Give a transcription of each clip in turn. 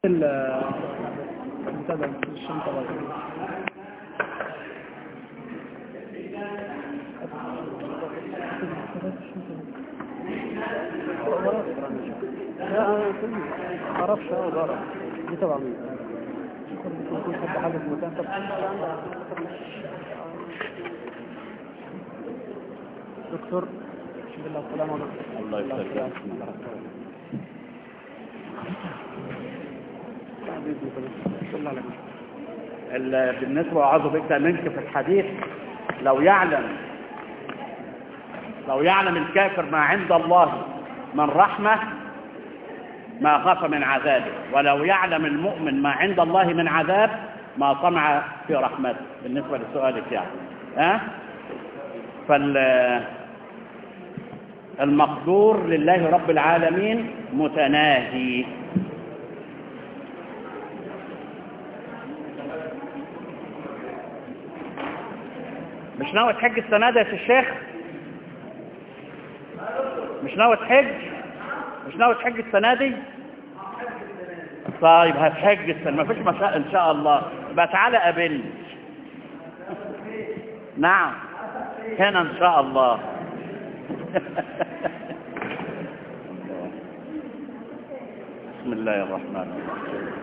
المنتدى الشنطة بقى. لا انا كل ما اعرفش انا ضرب دي طبعا ممكن يكون حد حاجه في مكان طب دكتور الحمد لله السلامة عليكم الله يسلمك. صلى على ال- بالنسبة وأعوذ بك منك في الحديث لو يعلم لو يعلم الكافر ما عند الله من رحمة ما خاف من عذابه ولو يعلم المؤمن ما عند الله من عذاب ما طمع في رحمته بالنسبة لسؤالك يعني ها فال المقدور لله رب العالمين متناهي مش ناوي تحج السنة دي يا سي الشيخ مش ناوي تحج مش ناوي تحج السنة دي طيب هتحج السنة ما فيش مشاء ان شاء الله يبقى تعالى قابلني نعم هنا ان شاء الله بسم الله الرحمن الرحيم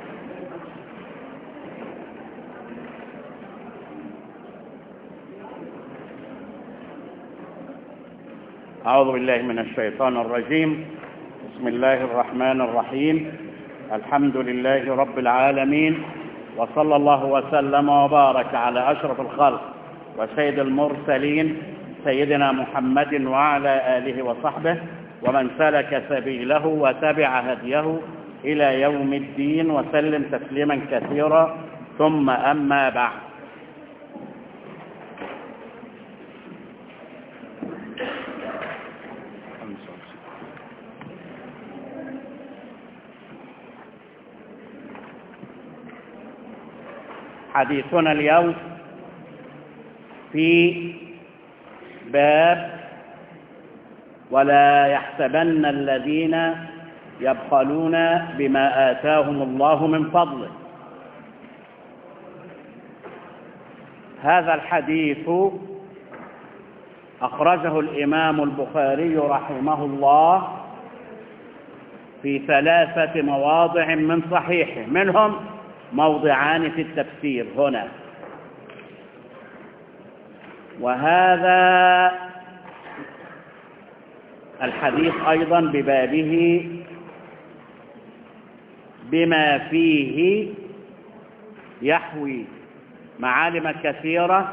أعوذ بالله من الشيطان الرجيم بسم الله الرحمن الرحيم الحمد لله رب العالمين وصلى الله وسلم وبارك على أشرف الخلق وسيد المرسلين سيدنا محمد وعلى آله وصحبه ومن سلك سبيله وتبع هديه إلى يوم الدين وسلم تسليما كثيرا ثم أما بعد حديثنا اليوم في باب ولا يحسبن الذين يبخلون بما آتاهم الله من فضله هذا الحديث أخرجه الإمام البخاري رحمه الله في ثلاثة مواضع من صحيحه منهم موضعان في التفسير هنا وهذا الحديث أيضا ببابه بما فيه يحوي معالم كثيرة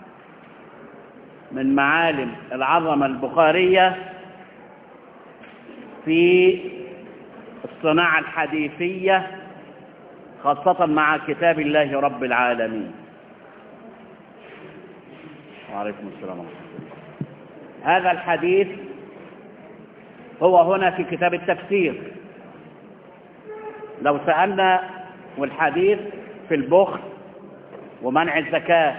من معالم العظمة البخارية في الصناعة الحديثية خاصة مع كتاب الله رب العالمين وعليكم السلام ورحمة الله هذا الحديث هو هنا في كتاب التفسير لو سألنا والحديث في البخل ومنع الزكاة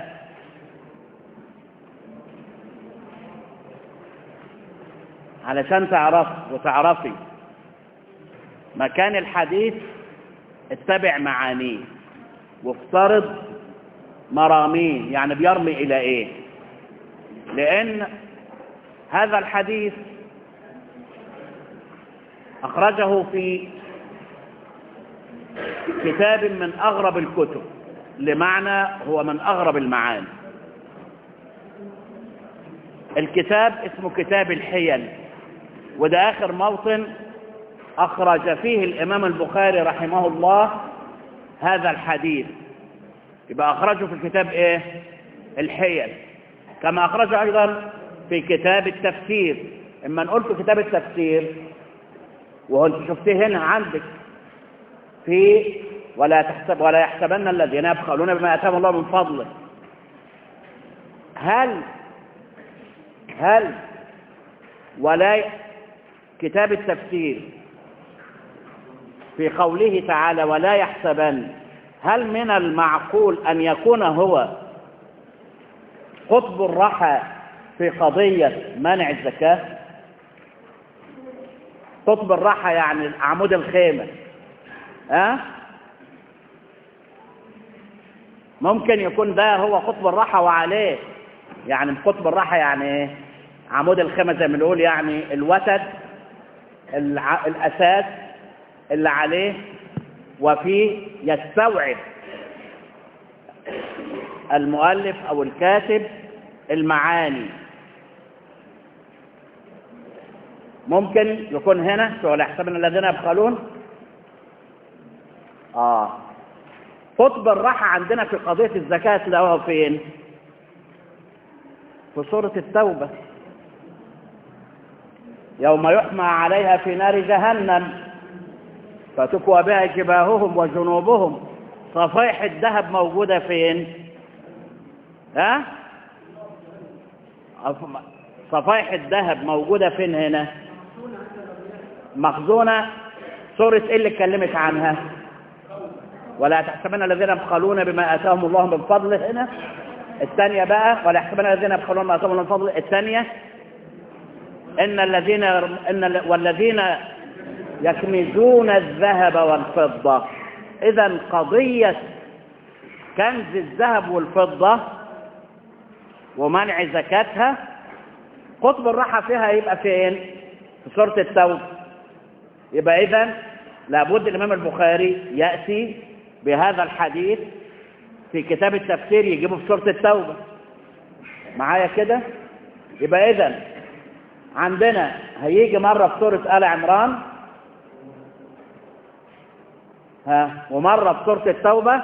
علشان تعرف وتعرفي مكان الحديث اتبع معانيه وافترض مراميه يعني بيرمي إلى إيه لأن هذا الحديث أخرجه في كتاب من أغرب الكتب لمعنى هو من أغرب المعاني الكتاب اسمه كتاب الحيل وده آخر موطن أخرج فيه الإمام البخاري رحمه الله هذا الحديث يبقى أخرجه في الكتاب إيه الحيل كما أخرجه أيضا في كتاب التفسير إما نقول في كتاب التفسير وهو أنت شفتيه هنا عندك في ولا تحسب ولا يحسبن الذين يبخلون بما أتاهم الله من فضله هل هل ولا كتاب التفسير في قوله تعالى ولا يحسبن هل من المعقول أن يكون هو قطب الرحى في قضية منع الزكاة قطب الرحى يعني عمود الخيمة ها أه؟ ممكن يكون ده هو قطب الراحة وعليه يعني قطب الراحة يعني ايه عمود الخيمة زي ما بنقول يعني الوتد الع... الأساس اللي عليه وفيه يستوعب المؤلف أو الكاتب المعاني ممكن يكون هنا ولا يحسبن الذين يبخلون آه قطب الراحة عندنا في قضية الزكاة ده هو فين في سورة التوبة يوم يحمى عليها في نار جهنم فتكوى بها جباههم وجنوبهم صفيح الذهب موجودة فين ها صفيح الذهب موجودة فين هنا مخزونة سورة ايه اللي اتكلمت عنها ولا تحسبن الذين يبخلون بما آتاهم الله من فضله هنا الثانية بقى ولا يحسبن الذين يبخلون بما آتاهم الله من فضله الثانية إن الذين إن والذين يكنزون الذهب والفضة إذا قضية كنز الذهب والفضة ومنع زكاتها قطب الراحة فيها يبقى فين في سورة التوبة يبقى إذا لابد الإمام البخاري يأتي بهذا الحديث في كتاب التفسير يجيبه في سورة التوبة معايا كده يبقى إذا عندنا هيجي مرة في سورة آل عمران ها ومرة في سورة التوبة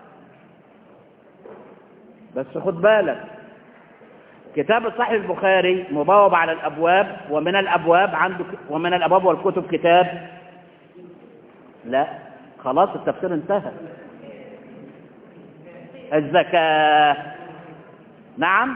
بس خد بالك كتاب صحيح البخاري مبوب على الأبواب ومن الأبواب عنده ومن الأبواب والكتب كتاب لا خلاص التفسير انتهى الزكاة نعم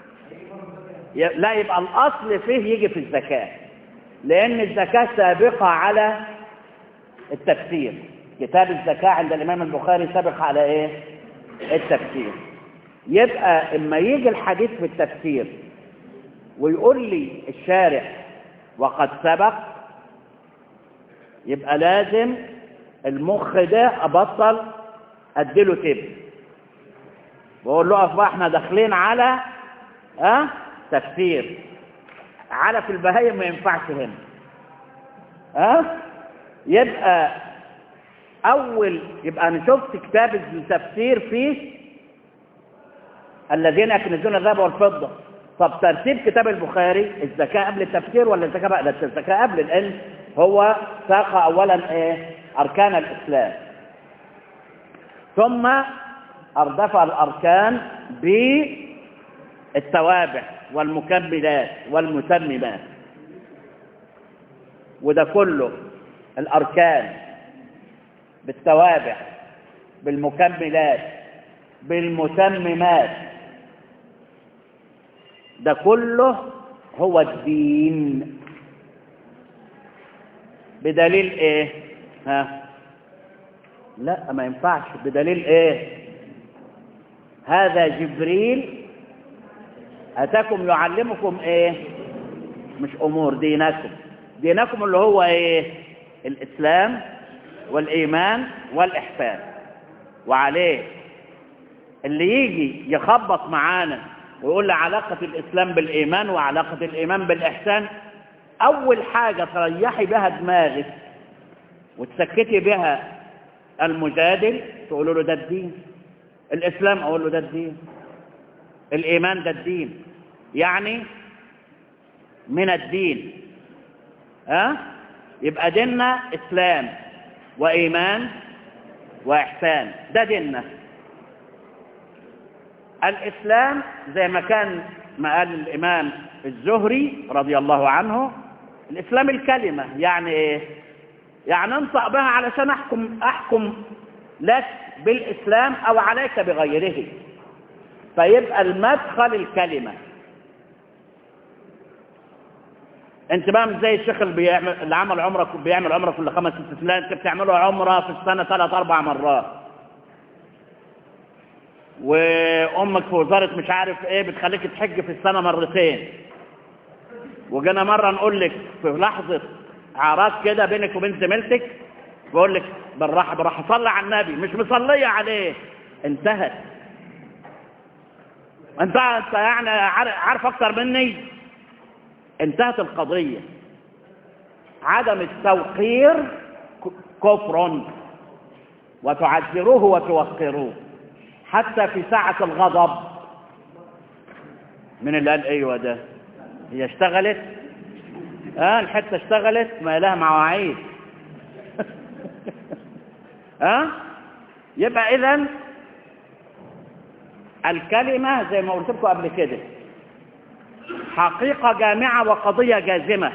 لا يبقى الأصل فيه يجي في الزكاة لأن الزكاة سابقة على التفسير كتاب الزكاة عند الإمام البخاري سابق على إيه التفسير يبقى إما يجي الحديث في التفسير ويقول لي الشارع وقد سبق يبقى لازم المخ ده أبطل أديله تب بقول له أصبح احنا داخلين على ها أه؟ تفسير على في البهايم ما ينفعش هنا ها أه؟ يبقى أول يبقى أنا شفت كتاب التفسير فيه الذين يكنزون الذهب والفضة طب ترتيب كتاب البخاري الزكاة قبل التفسير ولا الزكاة بعد الزكاة قبل لأن هو ساق أولا إيه أركان الإسلام ثم أردف الأركان بالتوابع والمكملات والمتممات وده كله الأركان بالتوابع بالمكملات بالمتممات ده كله هو الدين بدليل ايه ها لا ما ينفعش بدليل ايه هذا جبريل اتاكم يعلمكم ايه مش امور دينكم دينكم اللي هو ايه الاسلام والايمان والاحسان وعليه اللي يجي يخبط معانا ويقول لي علاقة الإسلام بالإيمان وعلاقة الإيمان بالإحسان أول حاجة تريحي بها دماغك وتسكتي بها المجادل تقول له ده الدين الإسلام أقول له ده الدين الإيمان ده الدين يعني من الدين ها أه؟ يبقى ديننا إسلام وإيمان وإحسان ده ديننا الإسلام زي ما كان ما قال الإمام الزهري رضي الله عنه الإسلام الكلمة يعني إيه؟ يعني انطق بها علشان أحكم, أحكم لك بالإسلام أو عليك بغيره فيبقى المدخل الكلمة انت بقى مش زي الشيخ اللي, بيعمل اللي عمل عمره بيعمل عمره كل خمس ست سنين انت بتعمله عمره في السنه ثلاث اربع مرات وامك في وزاره مش عارف ايه بتخليك تحج في السنه مرتين وجينا مره نقول لك في لحظه عراك كده بينك وبين زميلتك بقول لك بالراحة بالراحة صلى على النبي مش مصلية عليه انتهت انت انت يعني عارف اكتر مني انتهت القضية عدم التوقير كفر وتعذروه وتوقروه حتى في ساعة الغضب من اللي قال ايوه ده هي اشتغلت اه الحتة اشتغلت ما لها مواعيد ها أه؟ يبقى اذا الكلمة زي ما قلت لكم قبل كده حقيقة جامعة وقضية جازمة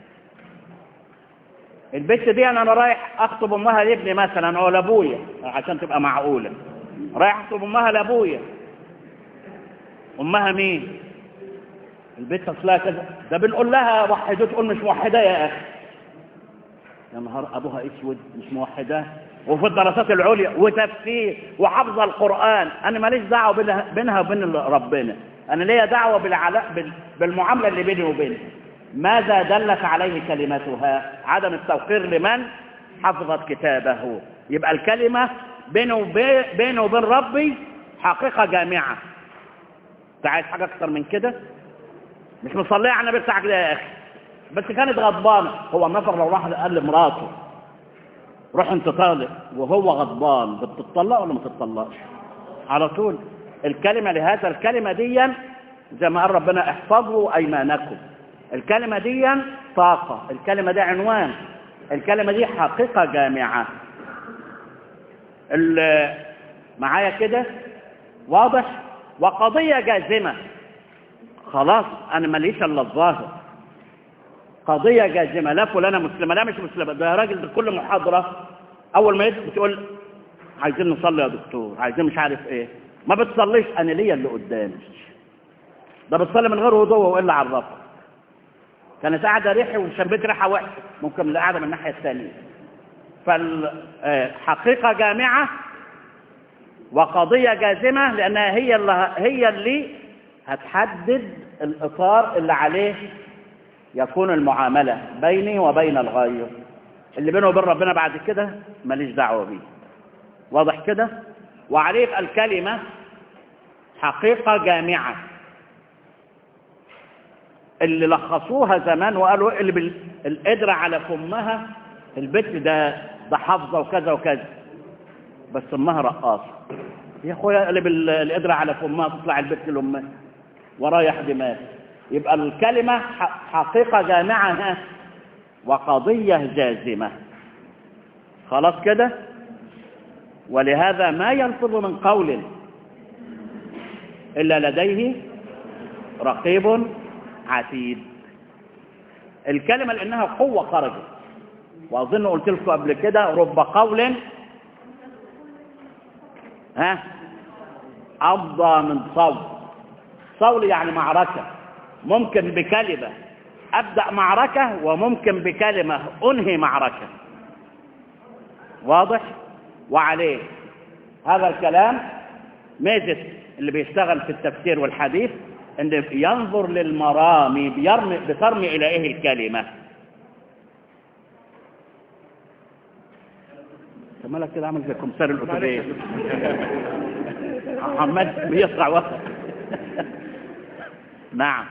البنت دي انا رايح اخطب امها لابني مثلا او لابويا عشان تبقى معقولة رايح اخطب امها لابويا امها مين البنت اصلها كذا ده بنقول لها وحدته تقول مش موحدة يا اخي يا نهار ابوها اسود مش موحده وفي الدراسات العليا وتفسير وحفظ القران انا ماليش دعوه بينها وبين ربنا انا ليا دعوه بالعلاء بالمعامله اللي بيني وبينها ماذا دلت عليه كلمتها عدم التوقير لمن حفظت كتابه يبقى الكلمه بينه وبين بينه وبين ربي حقيقه جامعه انت عايز حاجه اكتر من كده مش مصليه على النبي بتاعك ده يا اخي بس كانت غضبانة هو النفر لو راح قال لمراته روح انت طالق وهو غضبان بتطلق ولا ما تطلقش على طول الكلمة لهذا الكلمة دي زي ما قال ربنا احفظوا ايمانكم الكلمة دي طاقة الكلمة دي عنوان الكلمة دي حقيقة جامعة معايا كده واضح وقضية جازمة خلاص انا ماليش الا الظاهر قضية جازمة لا فلانة مسلمة لا مش مسلمة ده راجل بكل محاضرة أول ما يدخل بتقول عايزين نصلي يا دكتور عايزين مش عارف إيه ما بتصليش أنا ليا اللي قدامي ده بتصلي من غير وضوء وإلا عرفها كانت قاعدة ريحة وشمبت ريحة وحشة ممكن اللي قاعدة من الناحية الثانية فالحقيقة جامعة وقضية جازمة لأنها هي اللي هي اللي هتحدد الإطار اللي عليه يكون المعاملة بيني وبين الغير اللي بينه وبين ربنا بعد كده ماليش دعوة بيه واضح كده وعليه الكلمة حقيقة جامعة اللي لخصوها زمان وقالوا اللي بالقدرة على فمها البت ده ده حافظة وكذا وكذا بس امها رقاصة يا اخويا اللي بالقدرة على فمها تطلع البت لامها ورايح دماغ يبقى الكلمة حقيقة جامعة وقضية جازمة خلاص كده ولهذا ما يلفظ من قول إلا لديه رقيب عتيد الكلمة لأنها قوة خرجت وأظن قلت لكم قبل كده رب قول ها أفضى من صول صول يعني معركة ممكن بكلمة أبدأ معركة وممكن بكلمة أنهي معركة واضح وعليه هذا الكلام ميزة اللي بيشتغل في التفسير والحديث ان ينظر للمرامي بيرمي بترمي الى ايه الكلمة مالك كده عامل زي كمسار الاتوبيس محمد بيسرع وقت نعم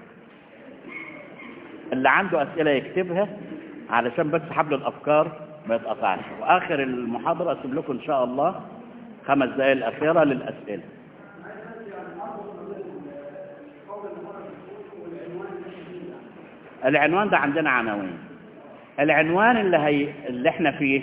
اللي عنده اسئلة يكتبها علشان بس حبل الافكار ما يتقطعش واخر المحاضرة اسيب لكم ان شاء الله خمس دقائق الاخيرة للاسئلة العنوان ده عندنا عناوين العنوان اللي, هي اللي احنا فيه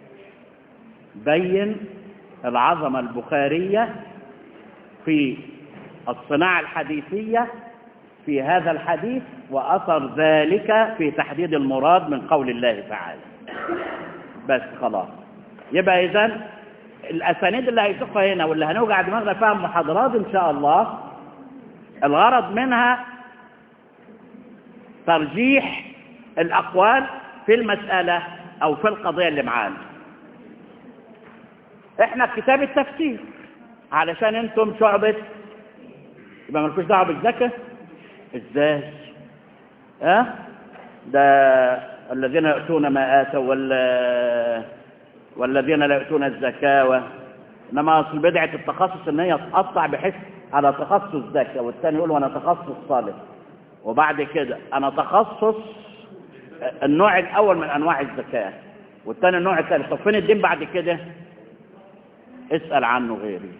بين العظمة البخارية في الصناعة الحديثية في هذا الحديث وأثر ذلك في تحديد المراد من قول الله تعالى بس خلاص يبقى إذن الأسانيد اللي هيسقها هنا واللي هنوجع دماغنا فيها محاضرات إن شاء الله الغرض منها ترجيح الأقوال في المسألة أو في القضية اللي معانا احنا في كتاب التفسير علشان انتم شعبة يبقى مالكوش دعوه بالزكاة ازاي ها أه؟ ده الذين يؤتون ما آتوا وال والذين لا يؤتون الزكاة و... إنما أصل بدعة التخصص إن هي تقطع بحيث على تخصص زكاة والثاني يقول وأنا تخصص صالح وبعد كده أنا تخصص النوع الأول من أنواع الزكاة والثاني النوع الثالث طب فين الدين بعد كده اسأل عنه غيري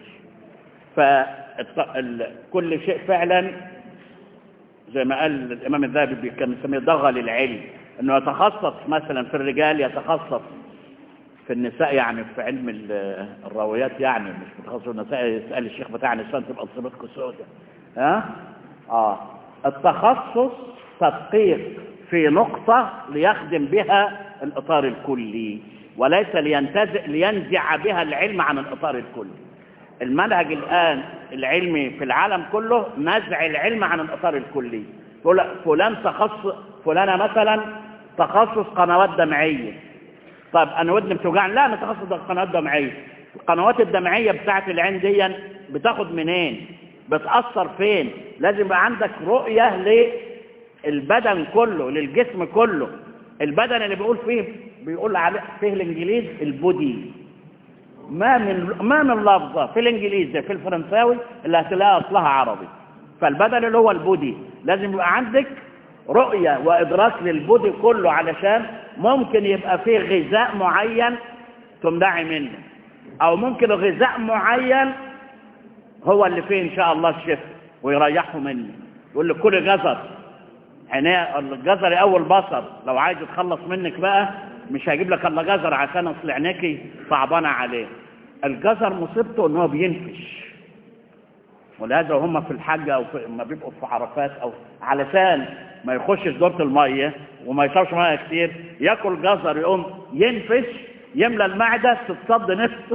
فكل شيء فعلا زي ما قال الإمام الذهبي كان يسميه ضغل العلم انه يتخصص مثلا في الرجال يتخصص في النساء يعني في علم ال- الراويات يعني مش متخصص في النساء يسأل الشيخ بتاع النساء تبقى صبتكم سودة ها اه التخصص تدقيق في نقطة ليخدم بها الإطار الكلي وليس لينتزع لينزع بها العلم عن الإطار الكلي المنهج الآن العلمي في العالم كله نزع العلم عن الإطار الكلي فل- فلان تخصص فلانة مثلا تخصص قنوات دمعية طب أنا ودني بتوجعني لا أنا تخصص قنوات دمعية القنوات الدمعية بتاعت العين دي بتاخد منين بتأثر فين لازم يبقى عندك رؤية للبدن كله للجسم كله البدن اللي بيقول فيه بيقول عليه فيه الانجليز البودي ما من ما من لفظة في الانجليزي في الفرنساوي اللي هتلاقيها اصلها عربي فالبدن اللي هو البودي لازم يبقى عندك رؤية وإدراك للبودي كله علشان ممكن يبقى فيه غذاء معين تمنعي منه أو ممكن غذاء معين هو اللي فيه إن شاء الله الشفاء ويريحه منه يقول لك كل جزر عينيه الجزر أول بصر لو عايز يتخلص منك بقى مش هيجيب لك الا جزر عشان اصل عينيكي صعبانه عليه الجزر مصيبته ان هو بينفش ولهذا هم في الحج او في ما بيبقوا في عرفات او علشان ما يخشش دورة المية وما يشربش مية كتير ياكل جزر يقوم ينفش يملى المعدة تتصد نفسه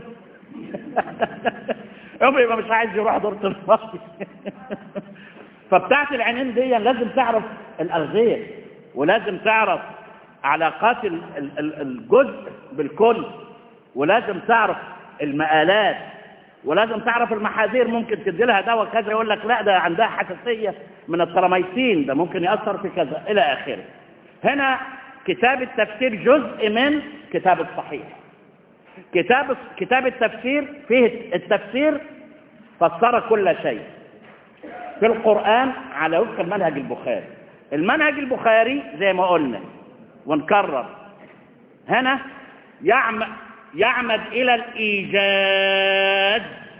يقوم يبقى مش عايز يروح دورة المية فبتاعت العينين دي لازم تعرف الأغذية ولازم تعرف علاقات ال- ال- ال- الجزء بالكل ولازم تعرف المآلات ولازم تعرف المحاذير ممكن تدي لها دواء كذا يقول لك لا ده عندها حساسية من التراميسين ده ممكن يأثر في كذا إلى آخره هنا كتاب التفسير جزء من كتاب الصحيح كتاب كتاب التفسير فيه التفسير فسر كل شيء في القرآن على وفق المنهج البخاري المنهج البخاري زي ما قلنا ونكرر هنا يعمد, يعمد إلى الإيجاد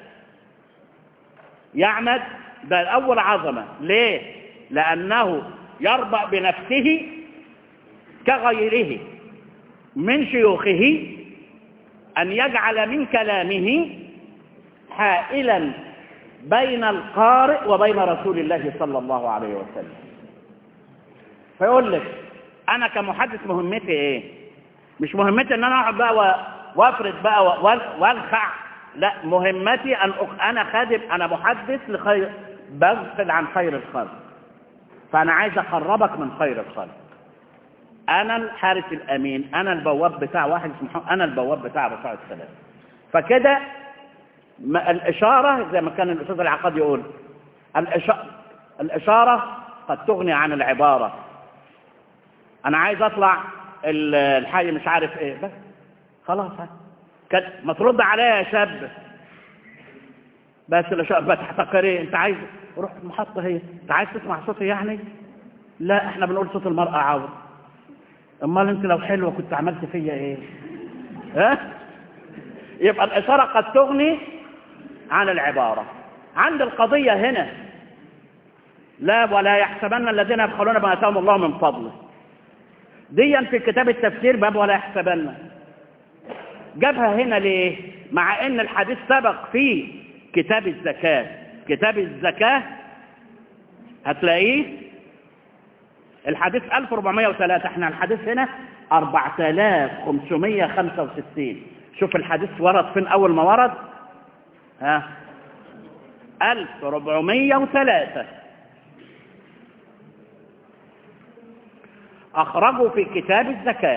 يعمد ده الأول عظمة ليه؟ لأنه يربأ بنفسه كغيره من شيوخه أن يجعل من كلامه حائلا بين القارئ وبين رسول الله صلى الله عليه وسلم فيقول لك انا كمحدث مهمتي ايه مش مهمتي ان انا اقعد بقى و- وافرد بقى و- وال- والخع لا مهمتي ان أخ... انا خادم انا محدث لخير بغفل عن خير الخلق فانا عايز اقربك من خير الخلق انا الحارس الامين انا البواب بتاع واحد اسمه محمد- انا البواب بتاع الرسول عليه السلام فكده ما- الاشاره زي ما كان الاستاذ العقاد يقول الإشارة, الاشاره قد تغني عن العباره انا عايز اطلع ال- الحي مش عارف ايه بس خلاص ها. كان ما ترد عليا يا شاب بس لا شاب بتحتقر ايه انت عايز روح المحطه هي انت عايز تسمع صوتي يعني لا احنا بنقول صوت المرأة عاور امال انت لو حلوه كنت عملت فيا ايه ها يبقى الاشاره قد تغني عن العباره عند القضيه هنا لا ولا يحسبن الذين يبخلون بما اتاهم الله من فضله ديا في كتاب التفسير باب ولا يحسبن جابها هنا ليه مع ان الحديث سبق في كتاب الزكاة كتاب الزكاة هتلاقيه الحديث 1403 احنا الحديث هنا 4565 شوف الحديث ورد فين اول ما ورد ها 1403 أخرجوا في كتاب الزكاة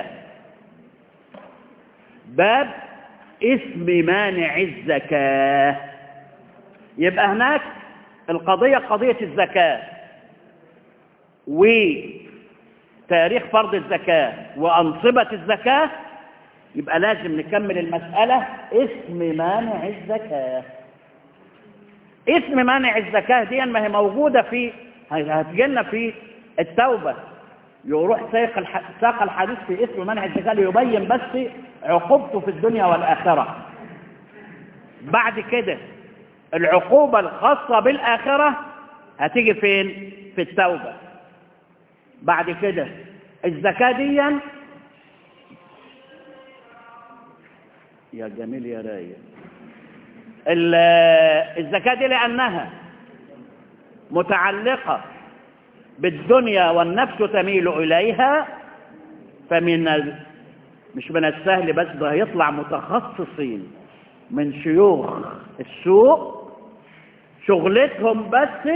باب اسم مانع الزكاة يبقى هناك القضية قضية الزكاة تاريخ فرض الزكاة وأنصبة الزكاة يبقى لازم نكمل المسألة اسم مانع الزكاة اسم مانع الزكاة دي ما هي موجودة في هتجينا في التوبة يروح ساق الح... ساق الحديث في اسم منع الزكاة ليبين بس عقوبته في الدنيا والآخرة بعد كده العقوبة الخاصة بالآخرة هتيجي فين في التوبة بعد كده الزكاة دي يا جميل يا رايق الزكاة دي لأنها متعلقة بالدنيا والنفس تميل إليها فمن ال... مش من السهل بس ده هيطلع متخصصين من شيوخ السوق شغلتهم بس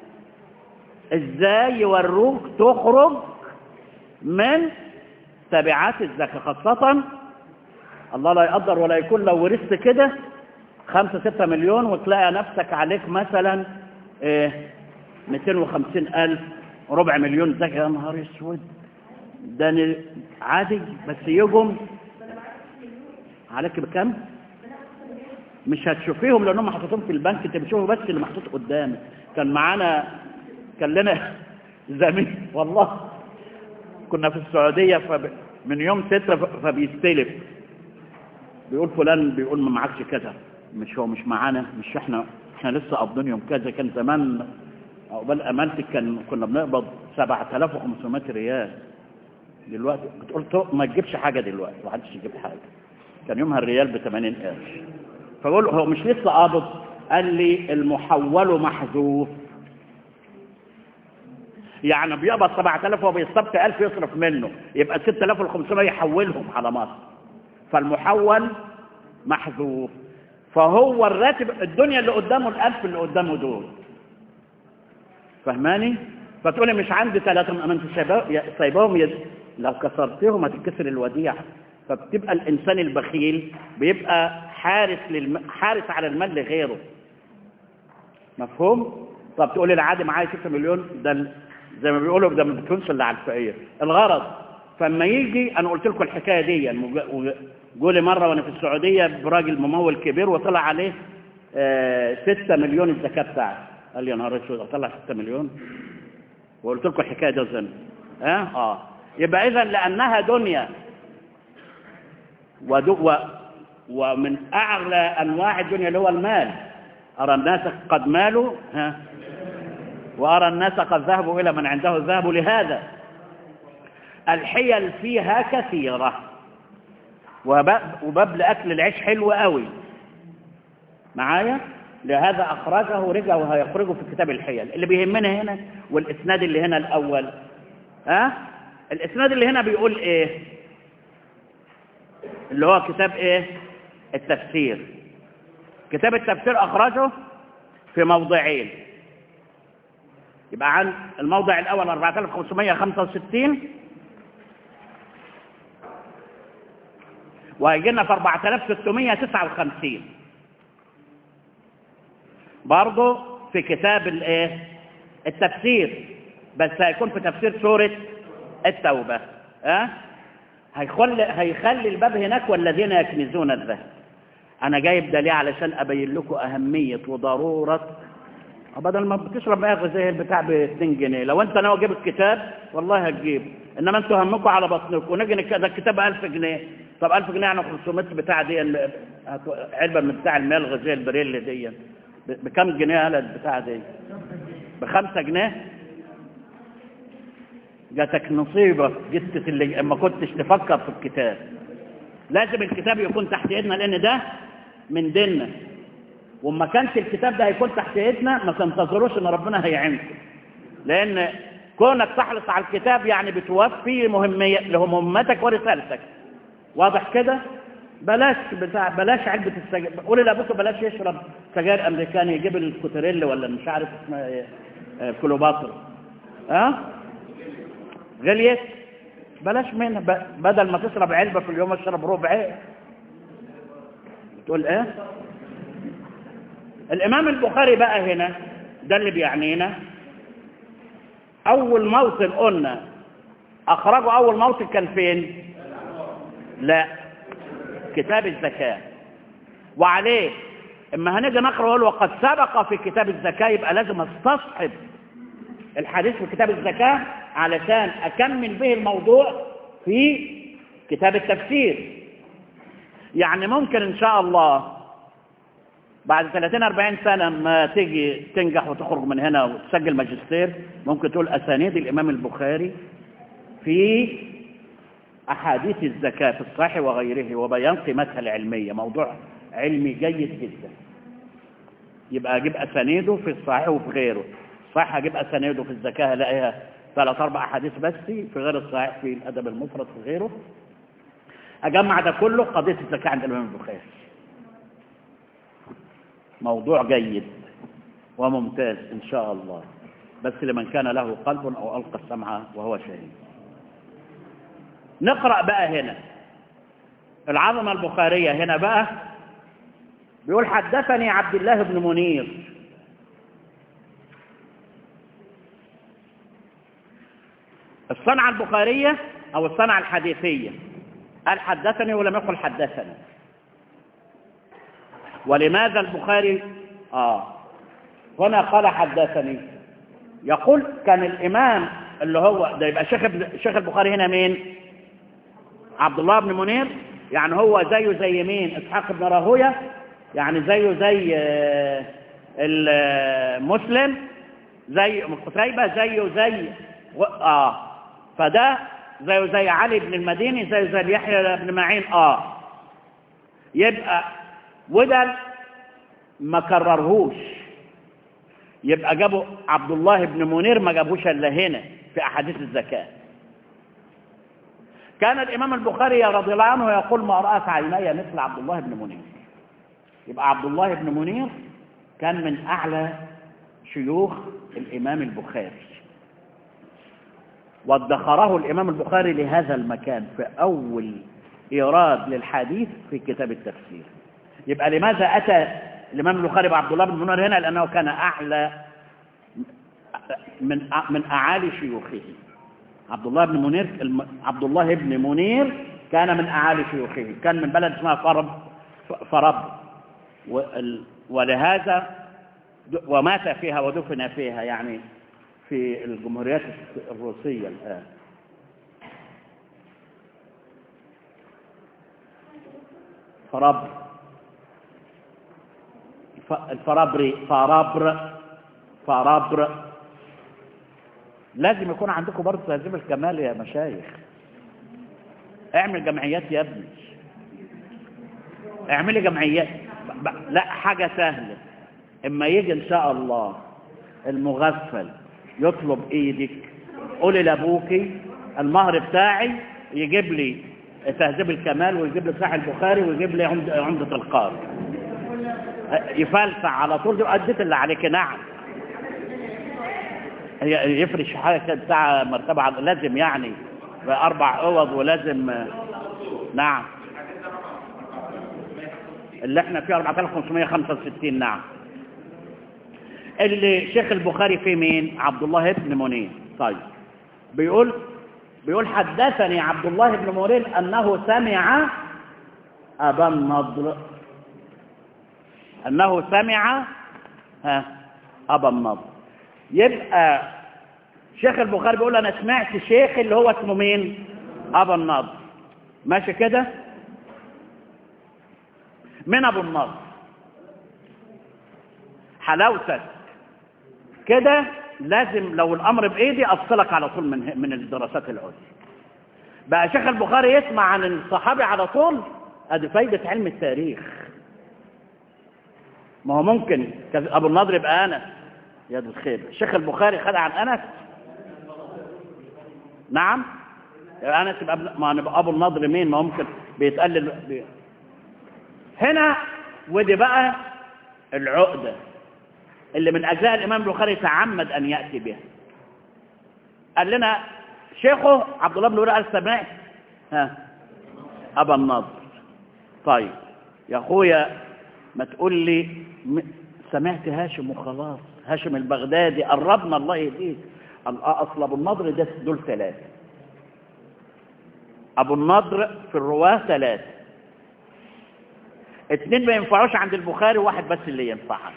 ازاي يوروك تخرج من تبعات الزكاة خاصة الله لا يقدر ولا يكون لو ورثت كده خمسة ستة مليون وتلاقي نفسك عليك مثلا ايه 250 ألف ربع مليون زكاة يا نهار اسود ده عادي بس يجم عليك بكم مش هتشوفيهم لانهم محطوطين في البنك انت بتشوفوا بس اللي محطوط قدامك كان معانا كان لنا زميل والله كنا في السعودية فب... من يوم ستة فبيستلف بيقول فلان بيقول ما معكش كذا مش هو مش معانا مش احنا احنا لسه قابضين يوم كذا كان زمان عقبال امانتك كان كنا بنقبض 7500 ريال دلوقتي بتقول ما تجيبش حاجه دلوقتي ما حدش يجيب حاجه كان يومها الريال ب 80 قرش فبقول هو مش لسه قابض قال لي المحول محذوف يعني بيقبض 7000 وبيستبق 1000 يصرف منه يبقى 6500 يحولهم على مصر فالمحول محذوف فهو الراتب الدنيا اللي قدامه الألف اللي قدامه دول فهماني فتقولي مش عندي ثلاثة ما انت سايباهم يد... لو كسرتهم هتتكسر الوديعة فبتبقى الإنسان البخيل بيبقى حارس للم... حارس على المال لغيره مفهوم؟ طب تقولي العادي معايا 6 مليون ده زي ما بيقولوا ده ما بتكونش اللي على الفقير الغرض فلما يجي انا قلت لكم الحكايه دي جولي مره وانا في السعوديه براجل ممول كبير وطلع عليه آه 6 مليون الزكاه بتاعتي قال لي يا نهار اسود اطلع 6 مليون وقلت لكم الحكايه دي زين ها اه, آه. يبقى اذا لانها دنيا ودو و ومن اعلى انواع الدنيا اللي هو المال ارى الناس قد مالوا ها وارى الناس قد ذهبوا الى من عنده الذهب لهذا الحيل فيها كثيره وباب لاكل العيش حلو قوي معايا لهذا أخرجه رجع وهيخرجه في كتاب الحيل اللي بيهمنا هنا والإسناد اللي هنا الأول ها أه؟ الإسناد اللي هنا بيقول إيه اللي هو كتاب إيه التفسير كتاب التفسير أخرجه في موضعين يبقى عن الموضع الأول 4565 وهيجي لنا في 4659 برضه في كتاب الايه التفسير بس هيكون في تفسير سورة التوبة ها أه؟ هيخلي هيخلي الباب هناك والذين يكنزون الذهب انا جايب ده ليه علشان ابين لكم اهمية وضرورة بدل ما بتشرب ماء غذائي البتاع ب 2 جنيه لو انت ناوي تجيب الكتاب والله هتجيب انما انتوا همكم على بطنكم ونجي ده الكتاب 1000 جنيه طب 1000 جنيه يعني 500 بتاع دي علبه من بتاع الماء الغذائي البريل دي بكم جنيه هلا البتاع دي بخمسة جنيه جاتك نصيبة جتت اللي ما كنتش تفكر في الكتاب لازم الكتاب يكون تحت ايدنا لان ده من ديننا وما كانش الكتاب ده هيكون تحت ايدنا ما تنتظروش ان ربنا هيعينكم لان كونك تحرص على الكتاب يعني بتوفي مهمية لمهمتك ورسالتك واضح كده بلاش بتاع بلاش علبة السجاير قولي لابوك بلاش يشرب سجاير امريكاني يجيب الكوتريل ولا مش عارف اسمها ايه كليوباترا ها أه؟ غليت بلاش منها بدل ما تشرب علبة في اليوم اشرب ربع تقول ايه الامام البخاري بقى هنا ده اللي بيعنينا اول موطن قلنا أخرجوا أول موطن كان فين لا كتاب الزكاة وعليه اما هنيجي نقرأ يقول وقد سبق في كتاب الزكاة يبقى لازم استصحب الحديث في كتاب الزكاة علشان أكمل به الموضوع في كتاب التفسير يعني ممكن إن شاء الله بعد 30-40 سنة ما تيجي تنجح وتخرج من هنا وتسجل ماجستير ممكن تقول أسانيد الإمام البخاري في أحاديث الزكاة في الصحيح وغيره وبيان قيمتها العلمية موضوع علمي جيد جدا يبقى أجيب أسانيده في الصحيح وفي غيره صحيح أجيب أسانيده في الزكاة هلاقيها ثلاث أربع أحاديث بس في غير الصحيح في الأدب المفرد في غيره أجمع ده كله قضية الزكاة عند الإمام البخاري موضوع جيد وممتاز إن شاء الله بس لمن كان له قلب أو ألقى السمع وهو شهيد نقرأ بقى هنا العظمة البخارية هنا بقى بيقول حدثني عبد الله بن منير الصنعة البخارية أو الصنعة الحديثية قال حدثني ولم يقل حدثني ولماذا البخاري آه هنا قال حدثني يقول كان الإمام اللي هو ده يبقى شيخ شيخ البخاري هنا مين عبد الله بن منير يعني هو زيه زي مين اسحاق بن راهويه يعني زيه زي المسلم زي قتيبة زيه زي اه فده زيه زي علي بن المديني زيه زي يحيى بن معين اه يبقى وده ما كررهوش يبقى جابوا عبد الله بن منير ما جابوش الا هنا في احاديث الزكاه كان الامام البخاري رضي الله عنه يقول ما رات عيني مثل عبد الله بن منير يبقى عبد الله بن منير كان من اعلى شيوخ الامام البخاري وادخره الامام البخاري لهذا المكان في اول ايراد للحديث في كتاب التفسير يبقى لماذا اتى الامام البخاري بعبد الله بن منير هنا لانه كان اعلى من من اعالي شيوخه عبد الله بن منير عبد الله بن منير كان من اعالي شيوخه كان من بلد اسمها فرب فرب ولهذا ومات فيها ودفن فيها يعني في الجمهوريات الروسية الآن فرب الفرابري فرابر فرابر لازم يكون عندكم برضه تهذيب الكمال يا مشايخ اعمل جمعيات يا ابني اعملي جمعيات لا حاجة سهلة اما يجي ان شاء الله المغفل يطلب ايدك قولي لابوكي المهر بتاعي يجيب لي تهذيب الكمال ويجيب لي صحيح البخاري ويجيب لي عمدة القاري يفلسع على طول دي اديت اللي عليك نعم يفرش حاجة بتاع مرتبة لازم يعني بأربع اوض ولازم نعم اللي احنا فيه 4565 نعم اللي شيخ البخاري فيه مين عبد الله بن منير طيب بيقول بيقول حدثني عبد الله بن منير انه سمع ابا النضر انه سمع ها ابا النضر يبقى شيخ البخاري بيقول انا سمعت شيخ اللي هو اسمه مين ابا النضر ماشي كده من ابو النضر حلاوتك كده لازم لو الامر بايدي افصلك على طول من من الدراسات العليا بقى شيخ البخاري يسمع عن الصحابي على طول ادي فايده علم التاريخ ما هو ممكن ابو النضر يبقى انس يا دي الخير الشيخ البخاري خد عن انس نعم يبقى انس يبقى ما نبقى ابو النضر مين ما ممكن بيتقلل بي... هنا ودي بقى العقده اللي من أجزاء الإمام البخاري تعمد أن يأتي بها قال لنا شيخه عبد الله بن ورقة قال سمعت ها أبا النضر طيب يا أخويا ما تقول لي سمعت هاشم وخلاص هاشم البغدادي قربنا الله يهديك أصل أبو النضر ده دول ثلاثة أبو النضر في الرواة ثلاثة اتنين ما ينفعوش عند البخاري واحد بس اللي ينفعها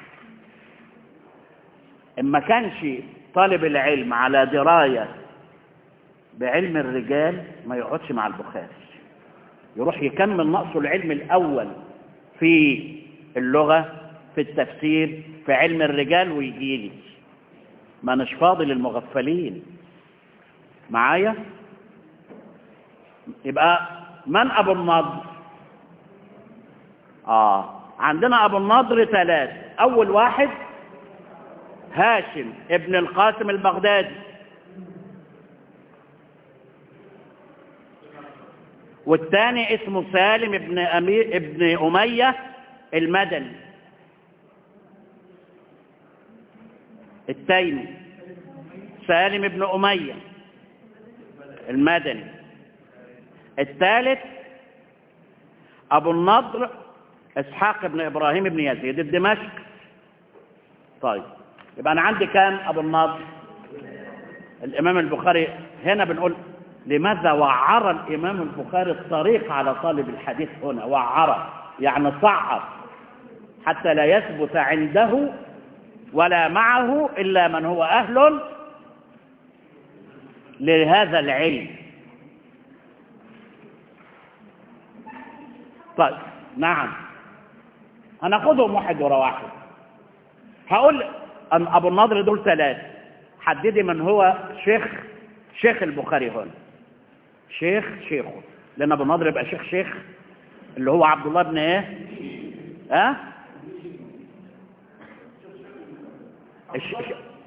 إما كانش طالب العلم على دراية بعلم الرجال ما يقعدش مع البخاري يروح يكمل نقصه العلم الأول في اللغة في التفسير في علم الرجال ويجي لي ما نش فاضي للمغفلين معايا يبقى من أبو النضر آه عندنا أبو النضر ثلاث أول واحد هاشم ابن القاسم البغدادي والثاني اسمه سالم ابن أمير ابن أمية المدني التيمي سالم ابن أمية المدني الثالث أبو النضر إسحاق بن إبراهيم بن يزيد الدمشق طيب يبقى أنا عندي كام أبو النضر الإمام البخاري هنا بنقول لماذا وعر الإمام البخاري الطريق على طالب الحديث هنا وعر يعني صعب حتى لا يثبت عنده ولا معه إلا من هو أهل لهذا العلم طيب نعم هناخدهم واحد ورا واحد هقول أن أبو النضر دول ثلاثة حددي من هو شيخ شيخ البخاري هنا شيخ شيخه لأن أبو النضر يبقى شيخ شيخ اللي هو عبد الله بن إيه ها أه؟ الش...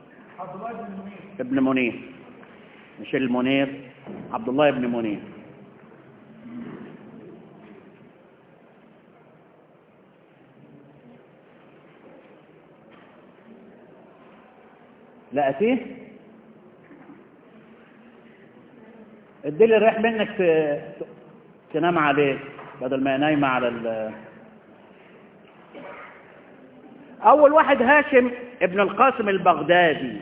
ابن منير مش المنير عبد الله بن منير لقيتيه اديلي الريح منك ت... تنام عليه بدل ما نايمه على ال... اول واحد هاشم ابن القاسم البغدادي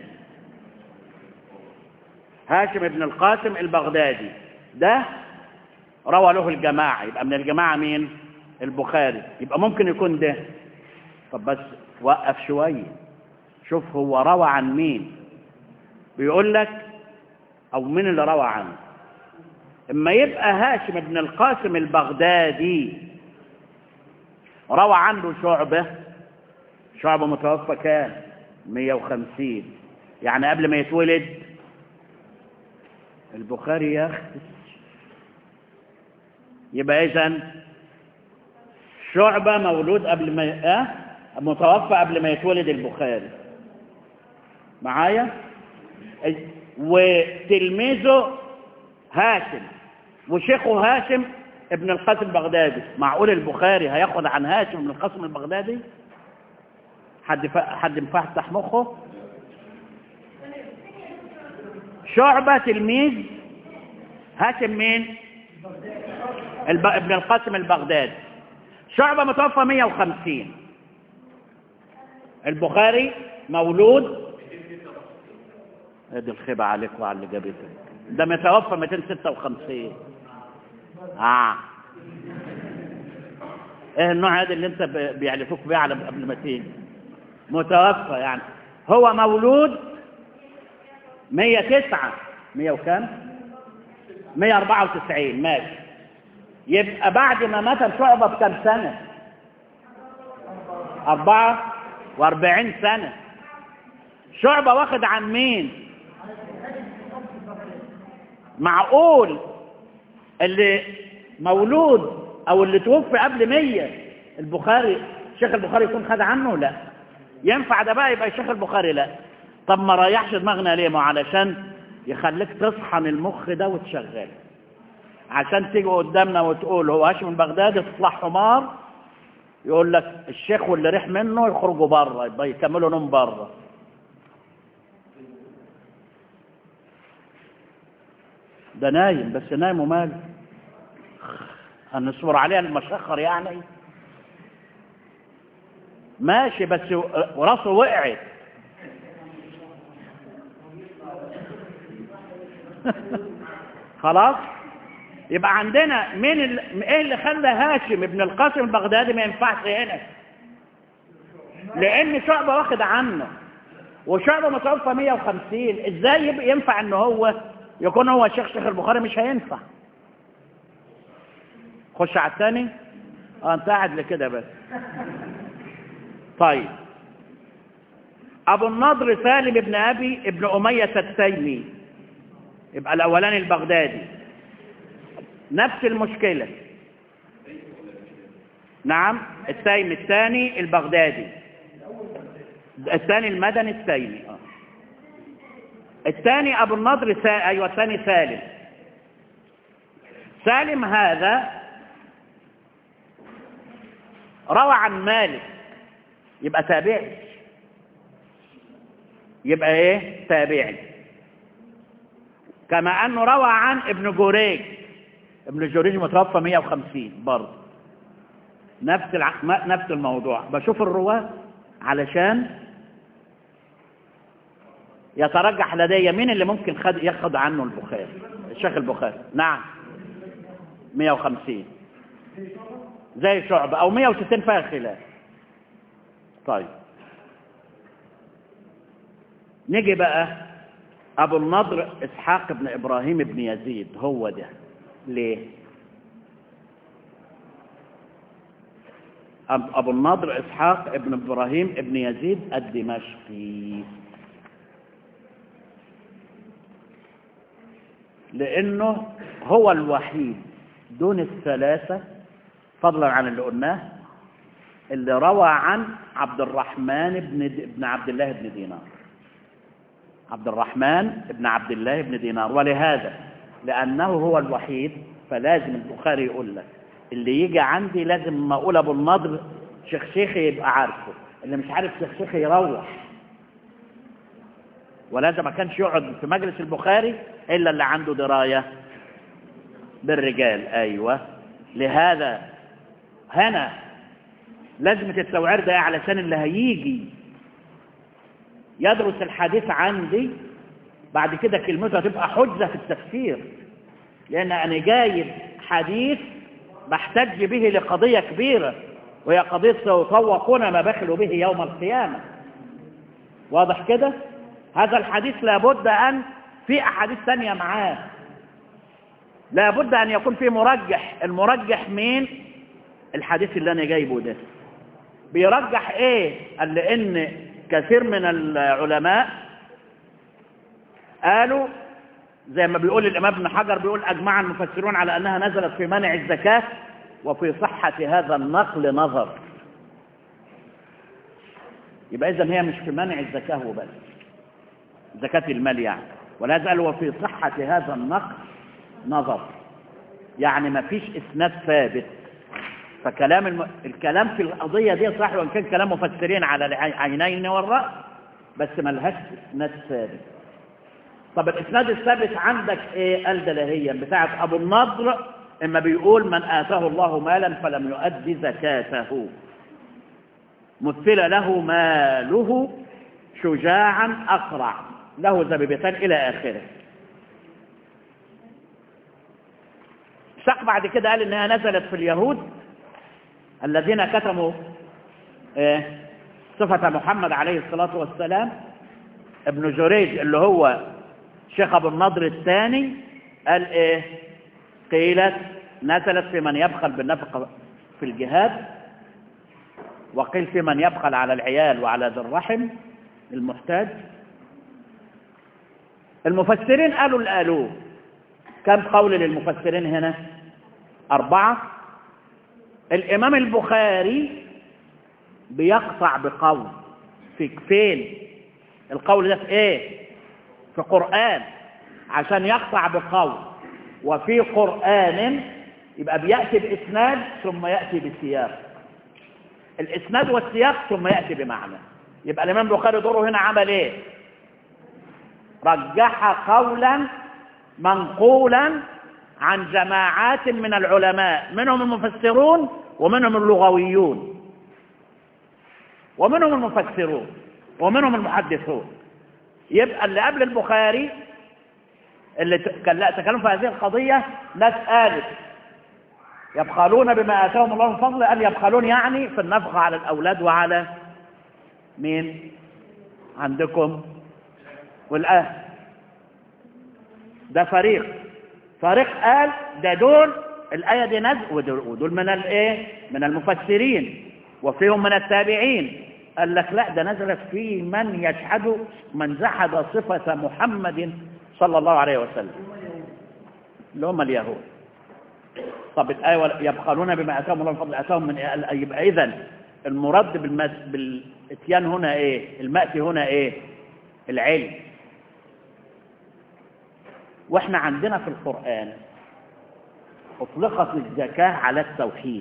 هاشم ابن القاسم البغدادي ده روى له الجماعة يبقى من الجماعة مين البخاري يبقى ممكن يكون ده طب بس وقف شوية شوف هو روى عن مين بيقول لك او مين اللي روى عنه اما يبقى هاشم ابن القاسم البغدادي روى عنه شعبة شعبة متوفى كام 150 يعني قبل ما يتولد البخاري يا اخي يبقى اذا شعبة مولود قبل ما اه متوفى قبل ما يتولد البخاري معايا وتلميذه هاشم وشيخه هاشم ابن القاسم البغدادي معقول البخاري هياخد عن هاشم ابن القاسم البغدادي حد ف... حد مفتح مخه شعبة تلميذ هاشم مين الب... ابن القاسم البغدادي شعبة متوفى 150 البخاري مولود ادي الخيبة عليك وعلى اللي جابتك ده متوفى 256 اه ايه النوع هذا اللي انت بيعرفوك بيه على قبل ما تيجي متوفى يعني هو مولود 109 100 وكام 194 ماشي يبقى بعد ما مات شعبة بكم سنة 44 سنة شعبة واخد عن مين معقول اللي مولود او اللي توفي قبل 100 البخاري شيخ البخاري يكون خد عنه لا ينفع ده بقى يبقى شيخ البخاري لا طب ما ريحش دماغنا ليه ما علشان يخليك تصحن المخ ده وتشغله عشان تيجي قدامنا وتقول هو هاشم البغدادي تطلع حمار يقول لك الشيخ واللي ريح منه يخرجوا بره يبقى يكملوا نوم بره ده نايم بس نايم ومال هنصبر عليها المشخر يعني ماشي بس وراسه وقعت خلاص يبقى عندنا مين ال... ايه اللي خلى هاشم ابن القاسم البغدادي ما ينفعش هنا لان شعبه واخد عنه وشعبه متوفى 150 ازاي يبقى ينفع ان هو يكون هو شيخ شيخ البخاري مش هينفع خش على الثاني اه انت قاعد لكده بس طيب ابو النضر سالم ابن ابي ابن اميه التيمي يبقى الاولاني البغدادي نفس المشكله نعم التيمي الثاني البغدادي الثاني المدني التيمي آه. الثاني ابو النضر سا... ايوه الثاني سالم سالم هذا روى عن مالك يبقى تابعي يبقى ايه تابعي كما انه روى عن ابن جوريج ابن جوريج متوفى 150 برضه نفس الع... نفس الموضوع بشوف الرواه علشان يترجح لدي مين اللي ممكن خد ياخد عنه البخاري الشيخ البخاري نعم 150 زي شعبة او 160 فيها خلاف طيب نيجي بقى ابو النضر اسحاق بن ابراهيم بن يزيد هو ده ليه ابو النضر اسحاق ابن ابراهيم ابن يزيد الدمشقي لانه هو الوحيد دون الثلاثه فضلا عن اللي قلناه اللي روى عن عبد الرحمن بن ابن عبد الله بن دينار عبد الرحمن بن عبد الله بن دينار ولهذا لأنه هو الوحيد فلازم البخاري يقول لك اللي يجي عندي لازم ما أقول أبو النضر شيخ شيخي يبقى عارفه اللي مش عارف شيخ شيخي يروح ولازم ما كانش يقعد في مجلس البخاري إلا اللي عنده دراية بالرجال أيوة لهذا هنا لازم التوعير ده علشان اللي هيجي يدرس الحديث عندي بعد كده كلمته هتبقى حجة في التفسير لأن أنا جايب حديث بحتج به لقضية كبيرة وهي قضية سيطوقون ما بخلوا به يوم القيامة واضح كده هذا الحديث لابد أن في أحاديث ثانية معاه لابد أن يكون في مرجح المرجح مين الحديث اللي أنا جايبه ده بيرجح إيه قال لأن كثير من العلماء قالوا زي ما بيقول الإمام ابن حجر بيقول أجمع المفسرون على أنها نزلت في منع الزكاة وفي صحة هذا النقل نظر يبقى إذا هي مش في منع الزكاة وبس زكاة المال يعني ولا زال وفي صحة هذا النقل نظر يعني ما فيش إسناد ثابت فكلام الم... الكلام في القضية دي صح وإن كان كلام مفسرين على العينين والرأس بس ما لهاش إسناد ثابت طب الإسناد الثابت عندك إيه قال دلهيا بتاعت أبو النضر إما بيقول من آتاه الله مالا فلم يؤدي زكاته مثل له ماله شجاعا أقرع له زبيبتان إلى آخره ساق بعد كده قال إنها نزلت في اليهود الذين كتموا إيه صفة محمد عليه الصلاة والسلام ابن جريج اللي هو شيخ أبو النضر الثاني قال إيه قيلت نزلت في من يبخل بالنفقة في الجهاد وقيل في من يبخل على العيال وعلى ذي الرحم المحتاج المفسرين قالوا اللي قالوه كم قول للمفسرين هنا أربعة الإمام البخاري بيقطع بقول في فين القول ده في ايه في قرآن عشان يقطع بقول وفي قرآن يبقى بيأتي بإسناد ثم يأتي بسياق الإسناد والسياق ثم يأتي بمعنى يبقى الإمام البخاري دوره هنا عمل إيه رجح قولا منقولا عن جماعات من العلماء منهم المفسرون ومنهم اللغويون ومنهم المفسرون ومنهم المحدثون يبقى اللي قبل البخاري اللي ت- كان لا تكلم في هذه القضية ناس قالت يبخلون بما آتاهم الله من فضله قال يبخلون يعني في النفقة على الأولاد وعلى مين عندكم والأهل ده فريق فريق قال ده دول الآية دي نزل ودول, ودول من الايه من المفسرين وفيهم من التابعين قال لك لا ده نزلت في من يجحد من جحد صفة محمد صلى الله عليه وسلم اللي هم اليهود طب الآية ولا- يبخلون بما أتاهم الله من فضل أتاهم من إيه؟ يبقى إذن المرد بالمس... بالإتيان هنا إيه المأتي هنا إيه العلم وإحنا عندنا في القرآن أطلقت الزكاة على التوحيد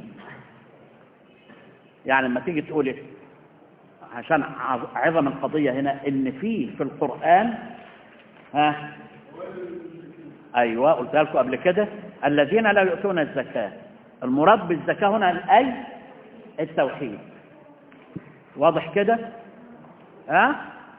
يعني لما تيجي تقول إيه؟ عشان عظ- عظم القضية هنا إن في في القرآن ها أيوة قلت لكم قبل كده الذين لا يؤتون الزكاة المراد بالزكاة هنا أي التوحيد واضح كده ها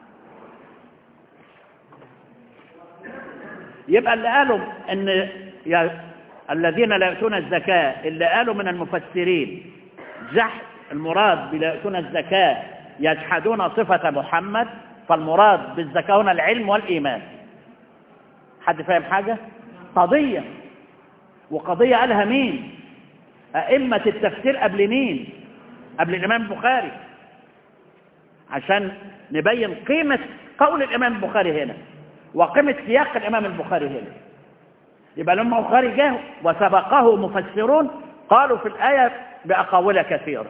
يبقى اللي قالوا ان يا الذين لا يؤتون الزكاة اللي قالوا من المفسرين جحد المراد بلا يؤتون الزكاة يجحدون صفة محمد فالمراد بالزكاة هنا العلم والإيمان حد فاهم حاجة قضية وقضية قالها مين أئمة التفسير قبل مين قبل الإمام البخاري عشان نبين قيمة قول الإمام البخاري هنا وقيمة سياق الإمام البخاري هنا يبقى لما البخاري جاء وسبقه مفسرون قالوا في الآية بأقاويل كثيرة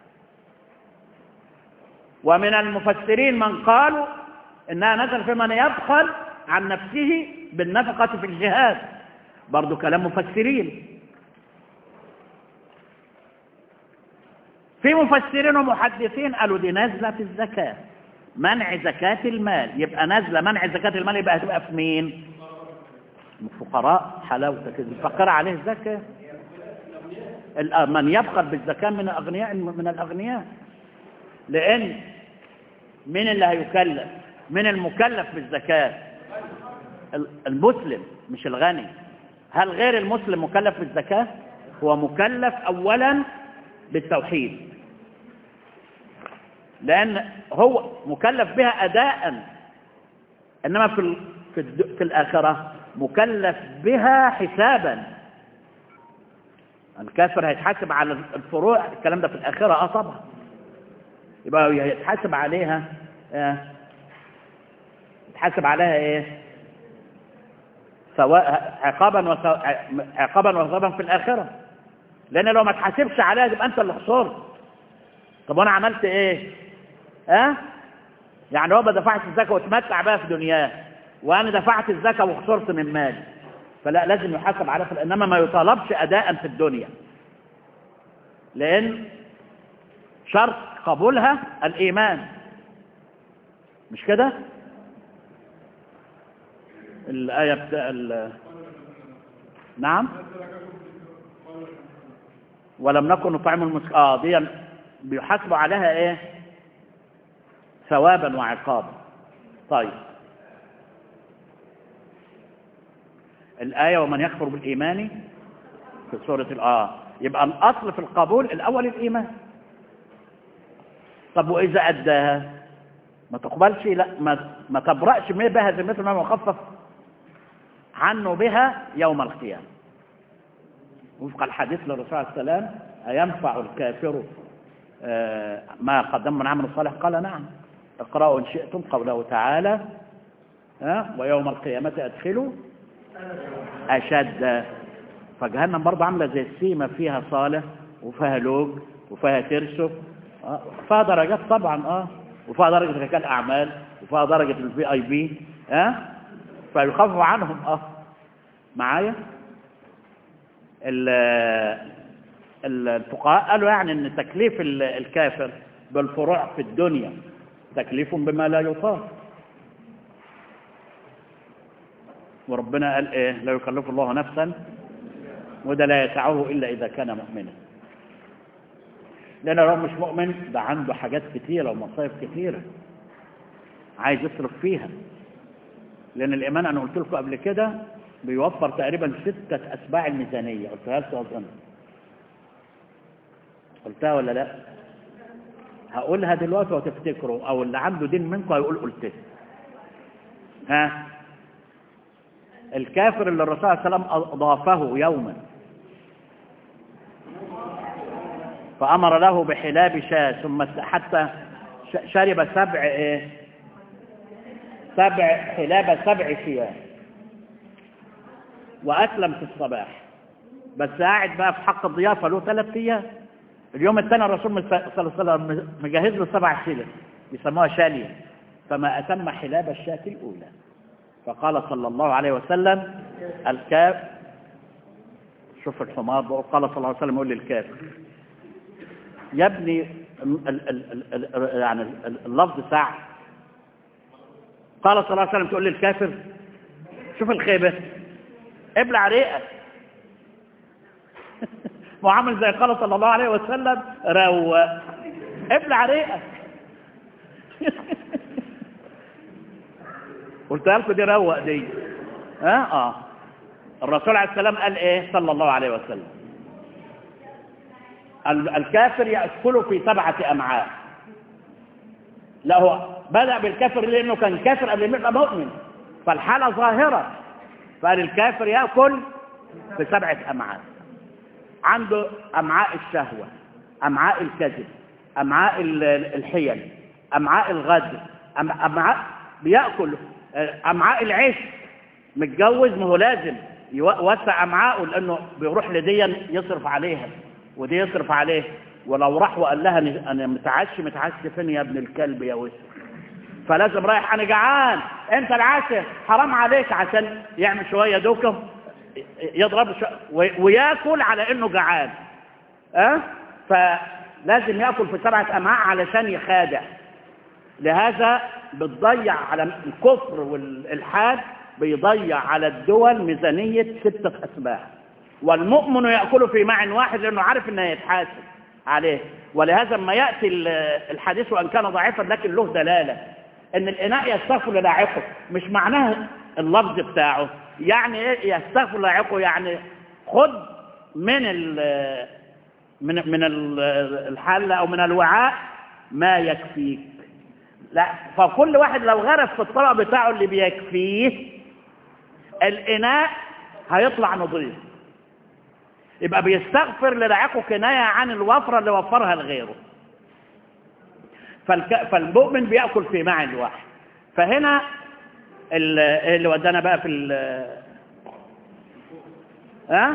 ومن المفسرين من قالوا إنها نزل في من يبخل عن نفسه بالنفقة في الجهاد برضو كلام مفسرين في مفسرين ومحدثين قالوا دي نازلة في الزكاة منع زكاة المال يبقى نازلة منع زكاة المال يبقى هتبقى في مين الفقراء حلاوتك الفقير عليه زكاة ال- من يبخل بالزكاة من الأغنياء من الأغنياء لأن من اللي هيكلف من المكلف بالزكاة ال- المسلم مش الغني هل غير المسلم مكلف بالزكاة هو مكلف أولا بالتوحيد لأن هو مكلف بها أداء إنما في ال- في, الد- في الآخرة مكلف بها حسابا الكافر هيتحاسب على الفروع الكلام ده في الآخرة اه طبعا يبقى يتحاسب عليها آه. يتحاسب عليها ايه سواء عقابا وسو... عقابا وثوابا في الآخرة لأن لو ما تحاسبش عليها يبقى أنت اللي خسرت طب وأنا عملت إيه؟ ها؟ أه؟ يعني هو ما دفعش الزكاة واتمتع بها في دنياه وأنا دفعت الزكاة وخسرت من مالي فلا لازم يحاسب عليها في إنما ما يطالبش أداء في الدنيا لأن شرط قبولها الإيمان مش كده؟ الآية بتاع ال... نعم ولم نكن نطعم المسك اه دي بيحاسبوا عليها ايه ثوابا وعقابا طيب الآية ومن يكفر بالإيمان في سورة الآه يبقى الأصل في القبول الأول الإيمان طب وإذا أداها ما تقبلش لا ما, ما تبرأش بها ذمته ما مخفف عنه بها يوم القيامة وفق الحديث للرسول عليه السلام أينفع الكافر آه ما قدم من عمل صالح قال نعم اقرأوا إن شئتم قوله تعالى ها ويوم القيامة أدخلوا أشد فجهنم برضه عاملة زي السيمة فيها صالح وفيها لوج وفيها ترسف آه فيها درجات طبعا اه وفيها درجة رجال أعمال وفيها درجة الفي اي بي ها فيخفف عنهم اه معايا الفقهاء قالوا يعني ان تكليف الكافر بالفروع في الدنيا تكليف بما لا يطاق وربنا قال ايه لا يكلف الله نفسا وده لا يسعه الا اذا كان مؤمنا لان لو مش مؤمن ده عنده حاجات كتيره ومصايب كتيره عايز يصرف فيها لأن الإيمان أنا قلت لكم قبل كده بيوفر تقريبا ستة أسباع الميزانية قلتها لكم أظن قلتها ولا لا هقولها دلوقتي وتفتكروا أو اللي عنده دين منكم هيقول قلتها ها الكافر اللي الرسول صلى الله عليه وسلم أضافه يوما فأمر له بحلاب شاة ثم حتى شرب سبع إيه سبع حلاب سبع شياه وأسلم في الصباح بس قاعد بقى في حق الضيافة له ثلاث أيام اليوم الثاني الرسول صلى الله عليه وسلم مجهز له سبع شيلة بيسموها شالية فما أتم حلاب الشاة الأولى فقال صلى الله عليه وسلم الكاف شوف الحمار بقى قال صلى الله عليه وسلم يقول للكافر يا ابني ال ال ال يعني اللفظ ساعة قال صلى الله عليه وسلم تقول للكافر شوف الخيبة ابلع ريقك وعمل زي قال صلى الله عليه وسلم روق ابلع ريقك قلت لكم دي روق دي ها اه الرسول عليه السلام قال ايه صلى الله عليه وسلم الكافر يأكل في سبعة أمعاء لا هو بدأ بالكافر لأنه كان كافر قبل ما يبقى مؤمن فالحالة ظاهرة فقال الكافر يأكل في سبعة أمعاء عنده أمعاء الشهوة أمعاء الكذب أمعاء الحيل أمعاء الغدر أمعاء بيأكل أمعاء العيش متجوز ما هو لازم يوسع أمعاءه لأنه بيروح لديا يصرف عليها ودي يصرف عليه ولو راح وقال لها أنا متعشي متعشي فين يا ابن الكلب يا وسع فلازم رايح أنا جعان أنت العاشر حرام عليك عشان يعمل شوية دوكم يضرب شو... وياكل على انه جعان أه؟ فلازم ياكل في سبعه امعاء علشان يخادع لهذا بتضيع على الكفر والالحاد بيضيع على الدول ميزانيه سته اسباع والمؤمن ياكل في ماء واحد لانه عارف انه يتحاسب عليه ولهذا ما ياتي الحديث وان كان ضعيفا لكن له دلاله ان الاناء يستغفر للاعقه مش معناه اللفظ بتاعه يعني ايه يستغفر لاعقه يعني خد من ال من من الحله او من الوعاء ما يكفيك لا فكل واحد لو غرف في الطبق بتاعه اللي بيكفيه الاناء هيطلع نظيف يبقى بيستغفر للاعقه كنايه عن الوفره اللي وفرها لغيره فالك... فالمؤمن بياكل في ماء واحد فهنا اللي ودانا بقى في ال ها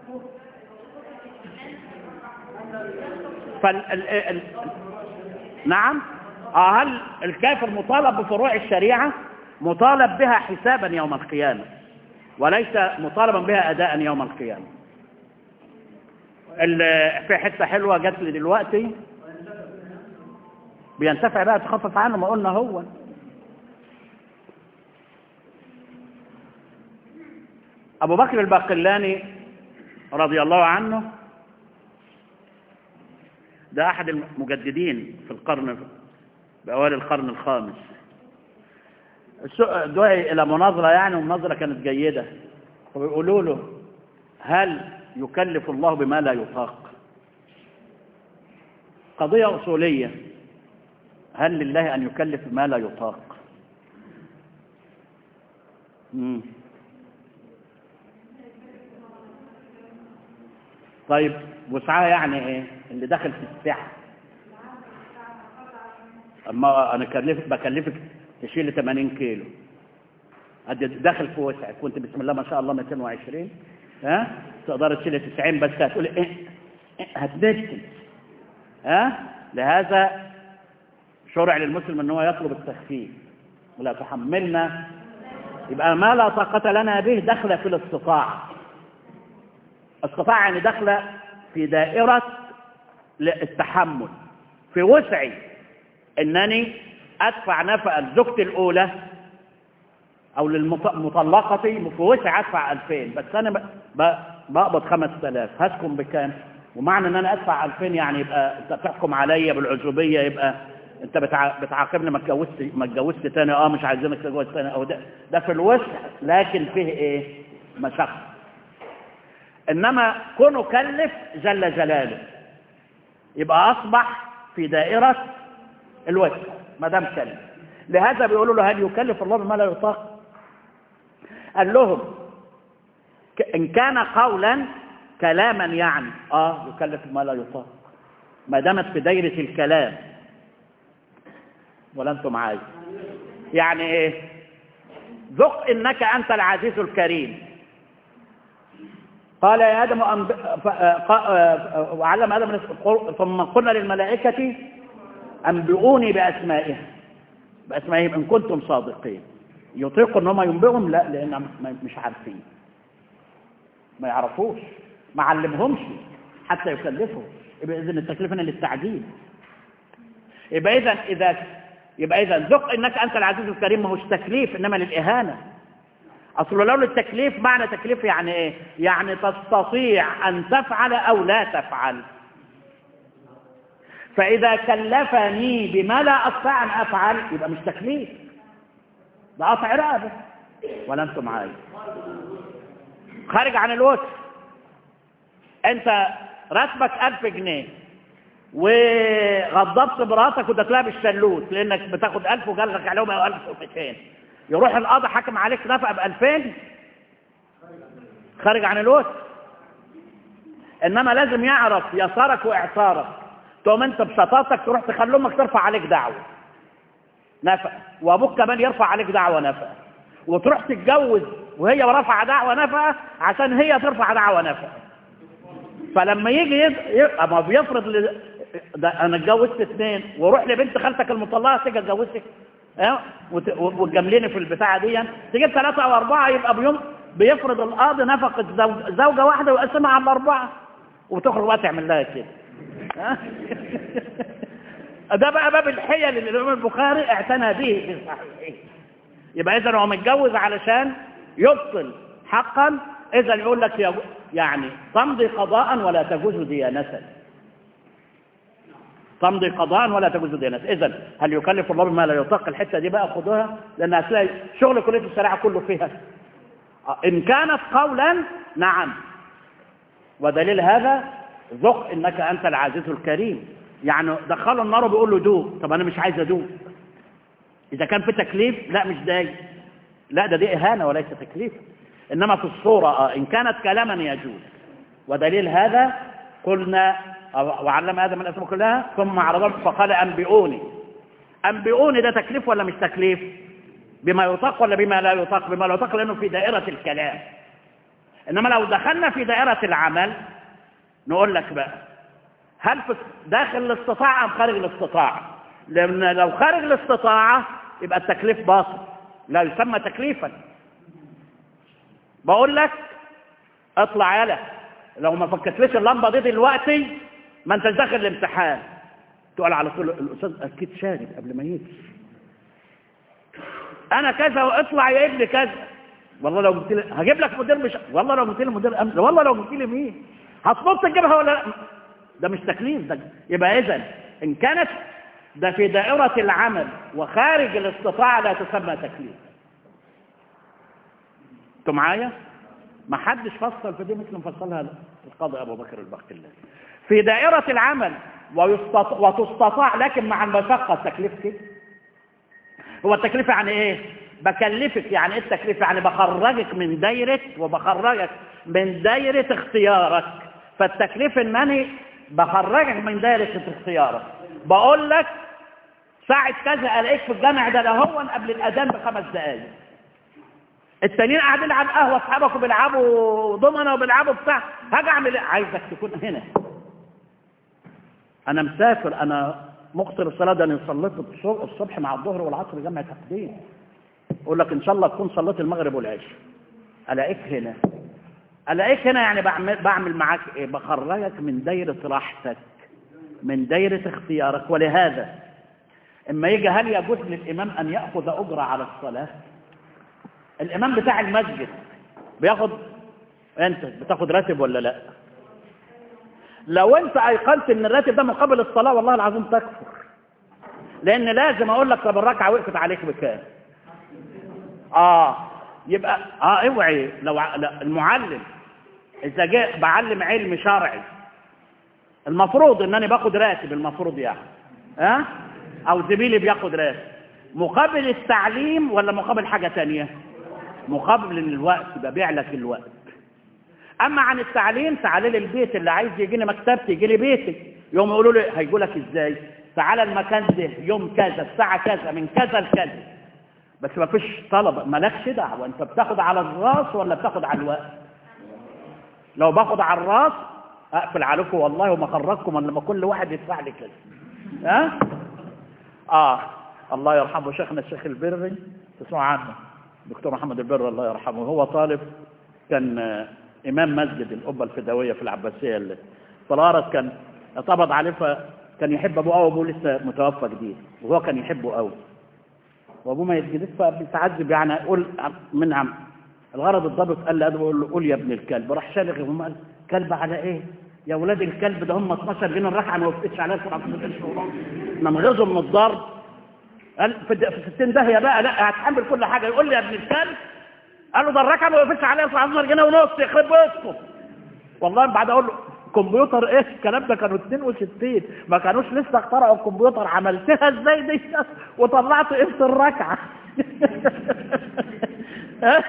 فال ال... ال... نعم اه هل الكافر مطالب بفروع الشريعة مطالب بها حسابا يوم القيامة وليس مطالبا بها أداء يوم القيامة في حتة حلوة جات لي دلوقتي بينتفع بقى تخفف عنه ما قلنا هو أبو بكر الباقلاني رضي الله عنه ده أحد المجددين في القرن بأوائل القرن الخامس دعي إلى مناظرة يعني والمناظرة كانت جيدة ويقولوا له هل يكلف الله بما لا يطاق قضية أصولية هل لله أن يكلف ما لا يطاق مم. طيب وسعها يعني ايه اللي داخل في السعة اما انا كلفك بكلفك تشيل 80 كيلو ادي داخل في وسعك كنت بسم الله ما شاء الله 220 ها تقدر تشيل 90 بس هتقول ايه هتنزل ها لهذا شرع للمسلم ان هو يطلب التخفيف ولا تحملنا يبقى ما لا طاقة لنا به دخل في الاستطاعة استطاع يعني دخل في دائرة التحمل في وسعي انني ادفع نفقة زوجتي الاولى او للمطلقة في وسع ادفع 2000 بس انا بقبض 5000 هسكن بكام ومعنى ان انا ادفع 2000 يعني يبقى انت تحكم عليا بالعزوبية يبقى انت بتع... بتعاقبني ما اتجوزت ما اتجوزت تاني اه مش عايزينك تتجوز تاني او ده ده في الوسع لكن فيه ايه مشقه انما كونه كلف جل جلاله يبقى اصبح في دائره الوسع ما دام كلف لهذا بيقولوا له هل يكلف الله بما لا يطاق قال لهم ك- ان كان قولا كلاما يعني اه يكلف ما لا يطاق ما دامت في دايره الكلام ولا انتم معايا يعني ايه ذق انك انت العزيز الكريم قال يا ادم أنب... ف... ق... وعلم ادم الأس- ثم قلنا للملائكه انبئوني باسمائهم باسمائهم ان كنتم صادقين يطيقوا ان هم ينبئهم لا لان م- مش عارفين ما يعرفوش ما علمهمش حتى يكلفوا يبقى اذا التكليف هنا للتعجيل يبقى اذا اذا يبقى اذا ذق انك انت العزيز الكريم ما هوش تكليف انما للاهانه اصل لو التكليف معنى تكليف يعني ايه يعني تستطيع ان تفعل او لا تفعل فاذا كلفني بما لا استطيع ان افعل يبقى مش تكليف ده قطع رقبه ولا انتم معايا خارج عن الوسع انت راتبك ألف جنيه وغضبت مراتك واديت بالشلوت لانك بتاخد ألف وقال لك عليهم 1200 يروح القاضي حكم عليك نفقه ب 2000 خارج عن الوسع انما لازم يعرف يسارك واعصارك تقوم انت بشطارتك تروح تخلي امك ترفع عليك دعوه نفقه وابوك كمان يرفع عليك دعوه نفقه وتروح تتجوز وهي رافعه دعوه نفقه عشان هي ترفع دعوه نفقه فلما يجي يد... ي... اما بيفرض ل... ده انا اتجوزت اثنين واروح لبنت خالتك المطلقه تيجي اتجوزك اه وت... وتجامليني في البتاعه دي تجيب ثلاثه او اربعه يبقى بيوم بيفرض القاضي نفقه زوج... زوجه واحده ويقسمها على الاربعه وتخرج بقى تعمل لها كده اه؟ ده بقى باب الحيل اللي الامام البخاري اعتنى به في صحيحه يبقى اذا هو متجوز علشان يبطل حقا اذا يقول لك يا يعني تمضي قضاء ولا تجوز ديانة تمضي قضاء ولا تجوز ديانة اذا هل يكلف الله بما لا يطاق الحته دي بقى خدوها لان هتلاقي شغل كليه الشريعه كله فيها ان كانت قولا نعم ودليل هذا ذق انك انت العزيز الكريم يعني دخلوا النار وبيقول له دوق طب انا مش عايز ادوق اذا كان في تكليف لا مش داي لا ده دي اهانه وليس تكليف انما في الصوره آه ان كانت كلاما يجوز ودليل هذا قلنا وعلم ادم الاسماء كلها ثم عرضهم فقال انبئوني انبئوني ده تكليف ولا مش تكليف بما يطاق ولا بما لا يطاق بما لا يطاق لانه في دائره الكلام انما لو دخلنا في دائره العمل نقول لك بقى هل في داخل الاستطاعه ام خارج الاستطاعه لان لو خارج الاستطاعه يبقى التكليف باطل لا يسمى تكليفا بقول لك اطلع يلا لو ما فكتليش اللمبه دي دلوقتي ما انتش داخل الامتحان تقول على طول الاستاذ اكيد شاهد قبل ما يجي انا كذا واطلع يا ابني كذا والله لو قلت لي هجيب لك مدير مش والله لو قلت لي مدير امن والله لو قلت لي مين هتنط تجيبها ولا لا ده مش تكليف ده يبقى اذا ان كانت ده في دائرة العمل وخارج الاستطاعة لا تسمى تكليف انتوا معايا ما حدش فصل في دي مثل مفصلها القاضي ابو بكر البختلاني في دائرة العمل ويستطاع وتستطاع لكن مع المشقة التكليف كده هو التكليف يعني ايه بكلفك يعني ايه التكليف يعني بخرجك من دايرة وبخرجك من دايرة اختيارك فالتكليف انني بخرجك من دايرة اختيارك بقول لك ساعة كذا الاقيك في الجامع ده لهون قبل الاذان بخمس دقايق التانيين قاعدين على القهوه اصحابك وبيلعبوا ضمنه وبيلعبوا بتاع هاجي اعمل ايه عايزك تكون هنا انا مسافر انا مقصر الصلاه ده انا صليت الصبح مع الظهر والعصر جمع تقديم اقول لك ان شاء الله تكون صليت المغرب والعشاء الاقيك هنا الاقيك هنا يعني بعمل بعمل معاك ايه بخرجك من دايره راحتك من دايره اختيارك ولهذا اما يجي هل يجوز للامام ان ياخذ اجره على الصلاه الامام بتاع المسجد بياخد انت بتاخد راتب ولا لا لو انت ايقنت ان الراتب ده مقابل الصلاه والله العظيم تكفر لان لازم اقول لك طب الركعه وقفت عليك بكام اه يبقى اه اوعي لو ع- لا، المعلم اذا جاء بعلم علم شرعي المفروض ان انا باخد راتب المفروض يعني ها او زميلي بياخد راتب مقابل التعليم ولا مقابل حاجه تانية مقابل الوقت ببيع لك الوقت اما عن التعليم تعالى لي البيت اللي عايز يجيني مكتبتي يجي لي بيتي يوم يقولوا لي هيقول لك ازاي تعالى المكان ده يوم كذا الساعه كذا من كذا لكذا بس ما فيش طلب مالكش دعوه انت بتاخد على الراس ولا بتاخد على الوقت لو باخد على الراس اقفل عليكم والله وما خرجكم الا لما كل واحد يدفع لي كده ها اه الله يرحمه شيخنا الشيخ البري تسمعوا عنه دكتور محمد البر الله يرحمه هو طالب كان آه، امام مسجد القبه الفدويه في العباسيه اللي طلارس كان اتقبض عليه فكان يحب ابوه قوي ابوه لسه متوفى جديد وهو كان يحبه قوي وابوه ما يتجلس فبيتعذب يعني قول من عم الغرض الضابط قال لي بقول له قول يا ابن الكلب راح شالغ وهم قال كلب على ايه يا ولاد الكلب ده هم 12 جنيه الركعه ما وقفتش عليها سبعة نمغزه من الضرب قال في الد- في 60 داهيه بقى لا هتحمل كل حاجه يقول لي يا ابن الكلب قال له ده الركعه ما وقفتش عليها 17 جنيه ونص يخرب بيتكم والله بعد اقول له كمبيوتر ايه الكلام ده كانوا 62 ما كانوش لسه اخترعوا الكمبيوتر عملتها ازاي دي وطلعت قيمه الركعه ها؟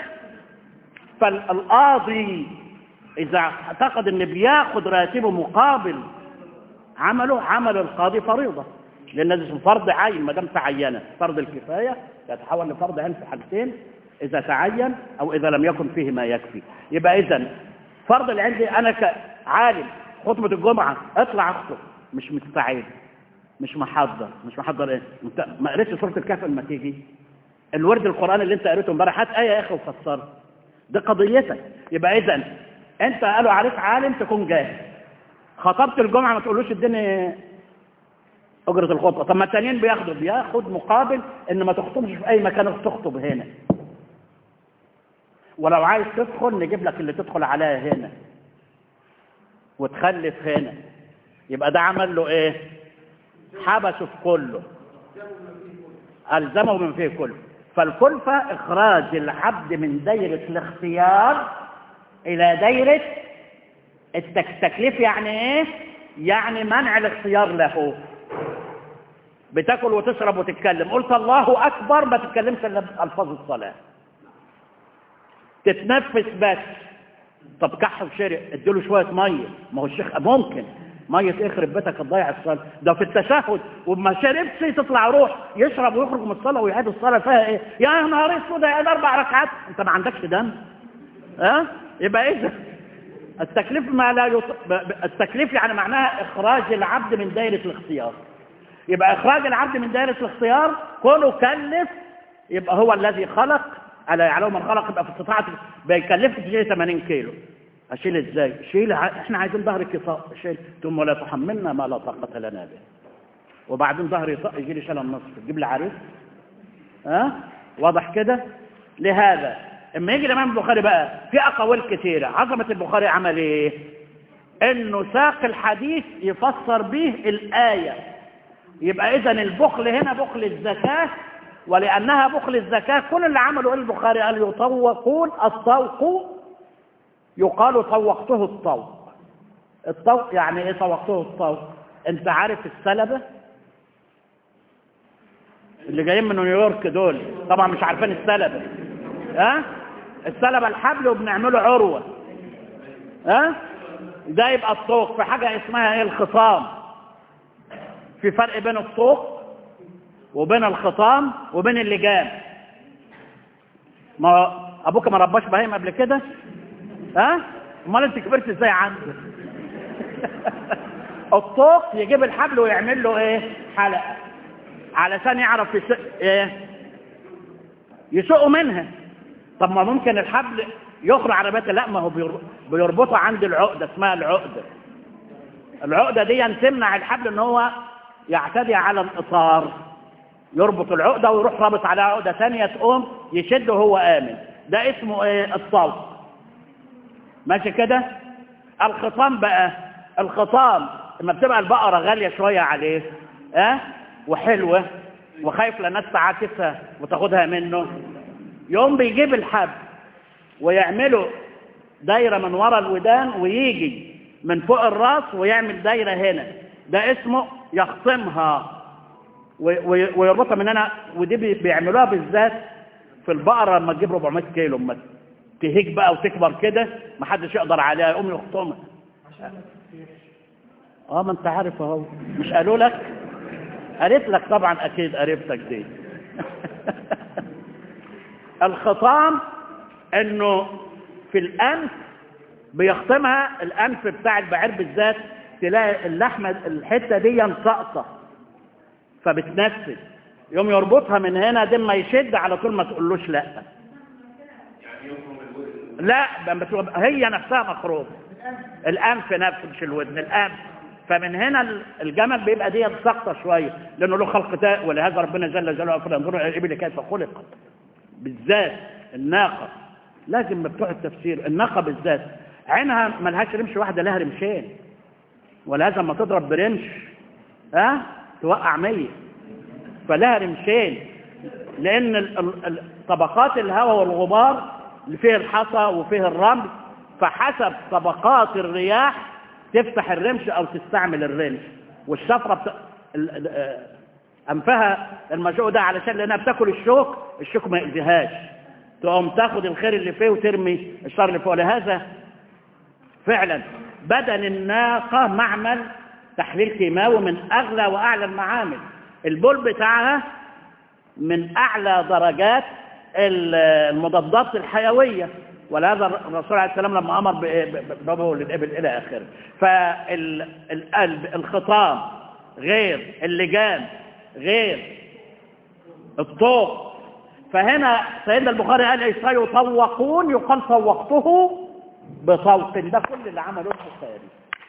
فالقاضي اذا اعتقد ان بياخد راتبه مقابل عمله عمل القاضي فريضه لان ده اسمه فرض عين ما دام تعينه فرض الكفايه يتحول لفرض عين في حالتين اذا تعين او اذا لم يكن فيه ما يكفي يبقى اذا فرض العين دي انا كعالم خطبه الجمعه اطلع اخطب مش مستعد مش محضر مش محضر ايه انت ما قريتش سوره الكهف لما تيجي الورد القراني اللي انت قريته امبارح هات ايه يا اخي وفسرها دي قضيتك يبقى اذا انت قالوا عليك عالم تكون جاهز خطبت الجمعه ما تقولوش اديني اجره الخطبه طب ما التانيين بياخدوا بياخد مقابل ان ما تخطبش في اي مكان تخطب هنا ولو عايز تدخل نجيب لك اللي تدخل عليها هنا وتخلف هنا يبقى ده عمل له ايه حبسه في كله الزمه من فيه كله فالكلفه اخراج العبد من دايره الاختيار الى دايره التكليف يعني ايه يعني منع الاختيار له بتاكل وتشرب وتتكلم قلت الله اكبر ما تتكلمش الا بالفاظ الصلاه تتنفس بس طب كح وشرق اديله شويه ميه ما هو الشيخ ممكن ميه يخرب بيتك تضيع الصلاه ده في التشهد وما شربش تطلع روح يشرب ويخرج من الصلاه ويعيد الصلاه فيها ايه يا نهار اسود يا ده اربع ركعات انت ما عندكش دم ها يبقى اذا التكليف ما لا يط... ب- ب- التكليف يعني معناها اخراج العبد من دائره الاختيار يبقى اخراج العبد من دائره الاختيار كونه كلف يبقى هو الذي خلق الا يعلم من خلق يبقى في استطاعته بيكلفك تشيل 80 كيلو اشيل ازاي شيل ع- احنا عايزين ظهر كفاء شيل ثم ولا تحملنا ما لا طاقه لنا به وبعدين ظهري يطق يجي لي شلل نصف تجيب لي عريس ها واضح كده لهذا اما يجي الامام البخاري بقى في اقاويل كثيره عظمه البخاري عمل ايه انه ساق الحديث يفسر به الايه يبقى اذا البخل هنا بخل الزكاه ولانها بخل الزكاه كل اللي عمله البخاري قال يطوقون الطوق يقال طوقته الطوق الطوق يعني ايه طوقته الطوق انت عارف السلبه اللي جايين من نيويورك دول طبعا مش عارفين السلبه ها السلبه الحبل وبنعمله عروه ها ده يبقى الطوق في حاجه اسمها ايه الخصام في فرق بين الطوق وبين الخصام وبين اللجام ما ابوك ما رباش بهيم قبل كده ها امال انت كبرت ازاي عنده الطوق يجيب الحبل ويعمل له ايه حلقه علشان يعرف يسق ايه يسوقوا منها طب ما ممكن الحبل يخرج عربيات لا ما هو بير- بيربطه عند العقده اسمها العقده العقده دي تمنع الحبل ان هو يعتدي على الاطار يربط العقده ويروح رابط على عقده ثانيه تقوم يشد وهو امن ده اسمه ايه الطوق ماشي كده الخصام بقى الخصام لما بتبقى البقره غاليه شويه عليه ها أه؟ وحلوة وخايف لناس تعاكسها وتاخدها منه يوم بيجيب الحبل ويعمله دايرة من ورا الودان ويجي من فوق الراس ويعمل دايرة هنا ده اسمه يخصمها ويربطها من هنا ودي بيعملوها بالذات في البقرة لما تجيب 400 كيلو اما تهيج بقى وتكبر كده محدش يقدر عليها يقوم يخصمها اه ما انت عارف اهو مش قالوا لك قالت لك طبعا اكيد قريبتك دي الخطام انه في الانف بيختمها الانف بتاع البعير بالذات تلاقي اللحمه الحته دي ساقطه فبتنفذ يوم يربطها من هنا دي ما يشد على طول ما تقولوش لا لا هي نفسها مخروطه الانف نفسه مش الودن الانف فمن هنا الجمل بيبقى دي ساقطه شويه لانه له خلق تاء ولهذا ربنا جل جلاله قال انظروا الى الابل كيف خلقت بالذات الناقه لازم بتوع التفسير الناقه بالذات عينها ملهاش رمش واحده لها رمشين ولهذا لما تضرب برمش ها أه؟ توقع مية فلها رمشين لان طبقات الهواء والغبار اللي فيه الحصى وفيه الرمل فحسب طبقات الرياح تفتح الرمش او تستعمل الرمش والشفره بت... انفها المشوق ده علشان لانها بتاكل الشوك الشوك ما يأذيهاش تقوم تاخد الخير اللي فيه وترمي الشر اللي فوق لهذا فعلا بدن الناقة معمل تحليل كيماوي من أغلى وأعلى المعامل البول بتاعها من أعلى درجات المضادات الحيوية ولهذا الرسول عليه السلام لما أمر بابه للإبل إلى آخره فالخطام غير اللجان غير الطوق فهنا سيدنا البخاري قال ايه سيطوقون يقال طوقته بطوق ده كل اللي عمله البخاري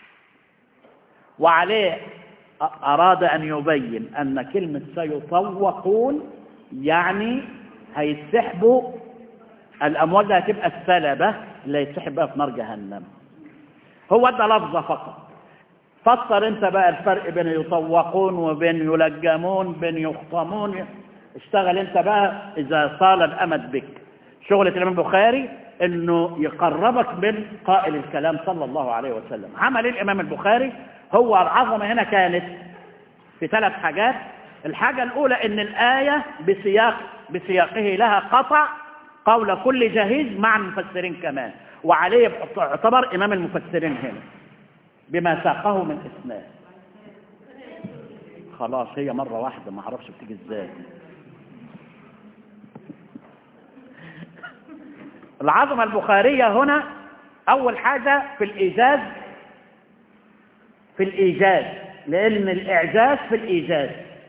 وعليه أراد أن يبين أن كلمة سيطوقون يعني هيتسحبوا الأموال اللي هتبقى السلبة اللي هيتسحب بقى في نار جهنم هو ده لفظة فقط فسر انت بقى الفرق بين يطوقون وبين يلجمون بين يخطمون اشتغل انت بقى اذا طال الامد بك شغلة الامام البخاري انه يقربك من قائل الكلام صلى الله عليه وسلم عمل الامام البخاري هو العظمة هنا كانت في ثلاث حاجات الحاجة الاولى ان الاية بسياق بسياقه لها قطع قول كل جهيز مع المفسرين كمان وعليه يعتبر امام المفسرين هنا بما ساقه من اسناد خلاص هي مرة واحدة ما اعرفش بتيجي ازاي العظمة البخارية هنا أول حاجة في الإيجاز في الإيجاز لأن الإعجاز في الإيجاز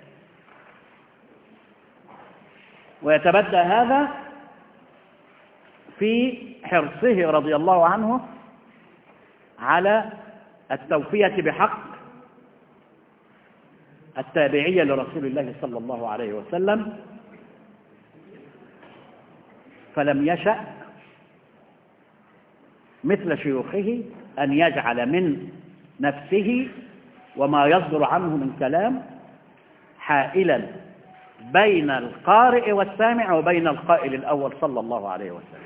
ويتبدى هذا في حرصه رضي الله عنه على التوفية بحق التابعية لرسول الله صلى الله عليه وسلم فلم يشأ مثل شيوخه أن يجعل من نفسه وما يصدر عنه من كلام حائلا بين القارئ والسامع وبين القائل الأول صلى الله عليه وسلم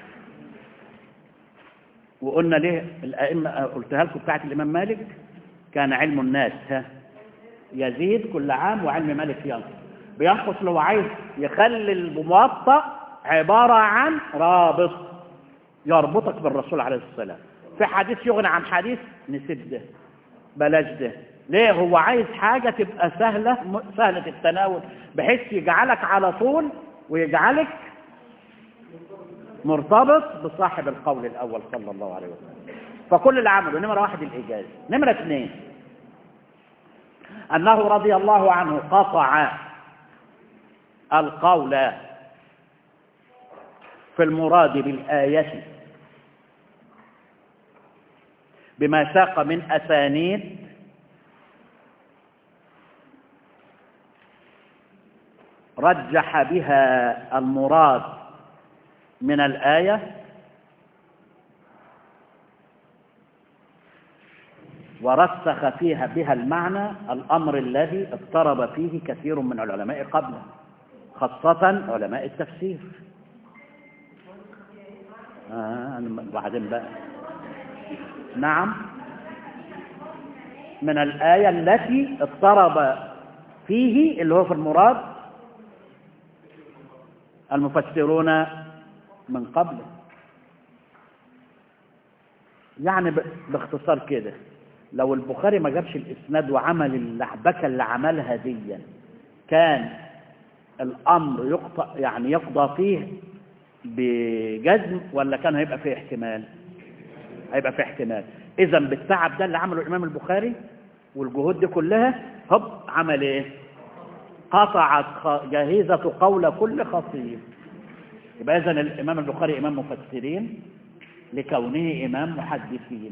وقلنا ليه الأئمة قلتها لكم بتاعت الإمام مالك كان علم الناس ها يزيد كل عام وعلم مالك ينقص بينقص لو عايز يخلي الموطأ عبارة عن رابط يربطك بالرسول عليه السلام في حديث يغني عن حديث نسيب ده بلاش ده ليه هو عايز حاجة تبقى سهلة سهلة التناول بحيث يجعلك على طول ويجعلك مرتبط بصاحب القول الأول صلى الله عليه وسلم فكل اللي عمله نمرة واحد الإيجاز نمرة اثنين أنه رضي الله عنه قطع القول في المراد بالآية بما ساق من أسانيد رجح بها المراد من الآية ورسخ فيها بها المعنى الأمر الذي اضطرب فيه كثير من العلماء قبله خاصة علماء التفسير آه بعدين بقى نعم من الآية التي اضطرب فيه اللي هو في المراد المفسرون من قبله يعني باختصار كده لو البخاري ما جابش الاسناد وعمل اللعبكه اللي عملها ديا كان الامر يقطع يعني يقضى فيه بجزم ولا كان هيبقى فيه احتمال هيبقى فيه احتمال اذا بالتعب ده اللي عمله الامام البخاري والجهود دي كلها هب عمل ايه قطعت جاهزة قول كل خطيب يبقى اذا الامام البخاري امام مفسرين لكونه امام محدثين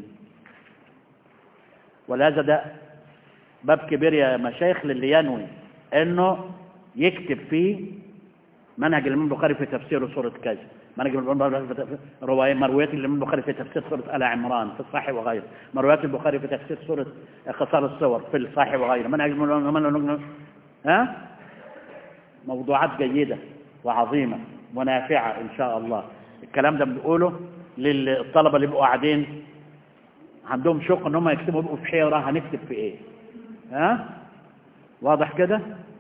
ولهذا ده باب كبير يا مشايخ للي ينوي انه يكتب فيه منهج الامام البخاري في تفسير سوره كذا منهج الامام البخاري في روايه مرويات الامام البخاري في تفسير سوره ال عمران في الصحيح وغيره مرويات البخاري في تفسير سوره قصار الصور في الصحيح وغيره منهج الامام ها موضوعات جيده وعظيمه ونافعه ان شاء الله الكلام ده بنقوله للطلبه اللي بيبقوا قاعدين عندهم شوق ان هم يكتبوا يبقوا في حيره هنكتب في ايه ها واضح كده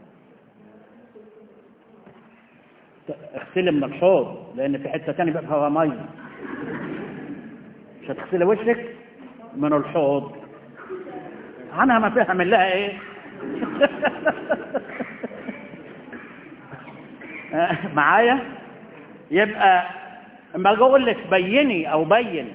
اغسلي من الحوض لان في حته ثانيه بقى فيها ميه مش هتغسلي وشك من الحوض عنها ما فيها من لها ايه معايا يبقى اما اجي اقول لك بيني او بين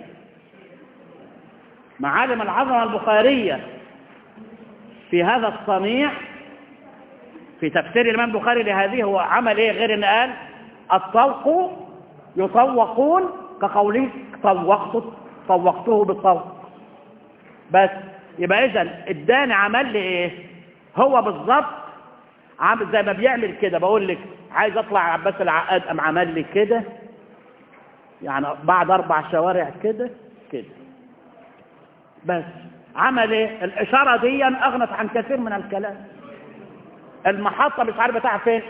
معالم العظمه البخاريه في هذا الصنيع في تفسير الامام البخاري لهذه هو عمل ايه غير ان قال الطوق يطوقون كقوله طوقت طوقته بالطوق بس يبقى اذا اداني عمل لي ايه هو بالظبط عامل زي ما بيعمل كده بقول لك عايز اطلع عباس العقاد قام عمل لي كده يعني بعد اربع شوارع كده كده بس عمل ايه الاشاره دي اغنت عن كثير من الكلام المحطه مش عارف بتاعها فين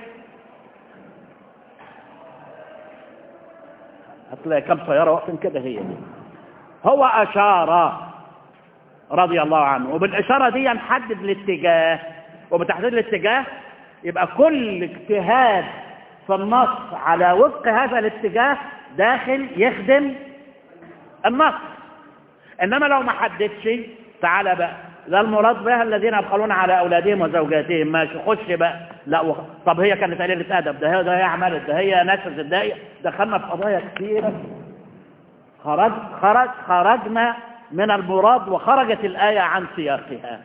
هتلاقي كم سياره واقفين كده هي دي هو اشار رضي الله عنه وبالاشاره دي نحدد الاتجاه وبتحديد الاتجاه يبقى كل اجتهاد في النص على وفق هذا الاتجاه داخل يخدم النص انما لو ما حددش تعالى بقى لا المراد بها الذين يبخلون على اولادهم وزوجاتهم ماشي خش بقى لا و... طب هي كانت قليله ادب ده هي ده هي عملت ده هي نشرت ده هي دخلنا في قضايا كثيره خرج خرج خرجنا من المراد وخرجت الايه عن سياقها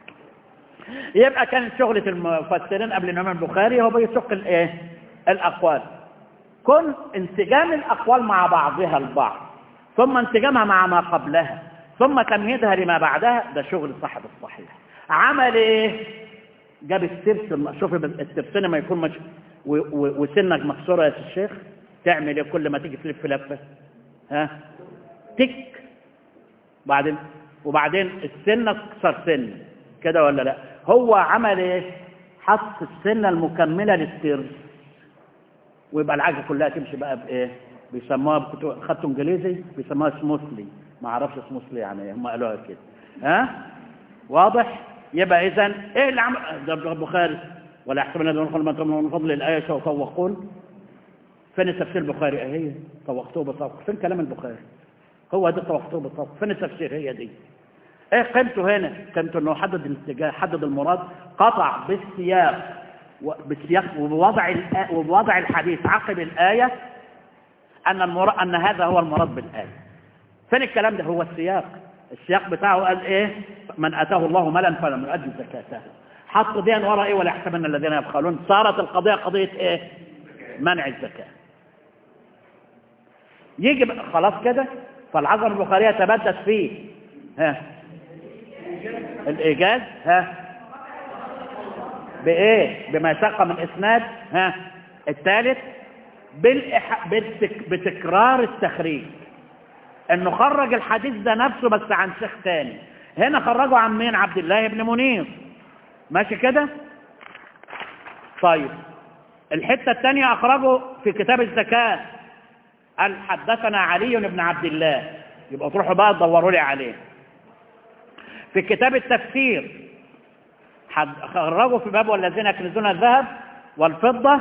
يبقى كانت شغلة المفسرين قبل الإمام البخاري هو بيسوق الايه الأقوال كن انسجام الأقوال مع بعضها البعض ثم انسجامها مع ما قبلها ثم تمهيدها لما بعدها ده شغل صاحب الصحيح عمل ايه جاب السبس شوف السبسين ما يكون مش و... و... وسنك مكسوره يا الشيخ تعمل ايه كل ما تيجي تلف لفه ها تك بعدين وبعدين السنه تكسر سن كده ولا لا هو عمل ايه حط السنه المكمله للترس ويبقى العجله كلها تمشي بقى بايه بيسموها كنت خدته انجليزي بيسموها سموثلي ما اعرفش سموثلي يعني ايه هم قالوها كده ها واضح يبقى اذا ايه اللي عمل ده البخاري ولا يحسبن الذين يدخلون من فضل الايه يطوقون فين تفسير البخاري اهي طوقته بطوق فين كلام البخاري هو ده طوقته بطوق فين التفسير هي دي ايه قيمته هنا قيمته انه حدد الاتجاه حدد المراد قطع بالسياق بالسياق وبوضع وبوضع الحديث عقب الايه ان المراد ان هذا هو المراد بالايه فين الكلام ده هو السياق السياق بتاعه قال ايه من اتاه الله مالا فلم يؤدي زكاته حط دي ورا ايه ولا يحسبن الذين يبخلون صارت القضيه قضيه ايه منع الزكاه يجي خلاص كده فالعظمه البخاريه تبدت فيه ها الإيجاز ها بإيه بما يتلقى من إسناد ها الثالث بالإح... بالتك... بتكرار التخريج انه خرج الحديث ده نفسه بس عن شيخ تاني هنا خرجوا عن مين عبد الله بن منير ماشي كده طيب الحتة الثانية أخرجوا في كتاب الزكاة قال حدثنا علي بن عبد الله يبقى تروحوا بقى تدوروا لي عليه في كتاب التفسير خرجوا في باب والذين يكنزون الذهب والفضة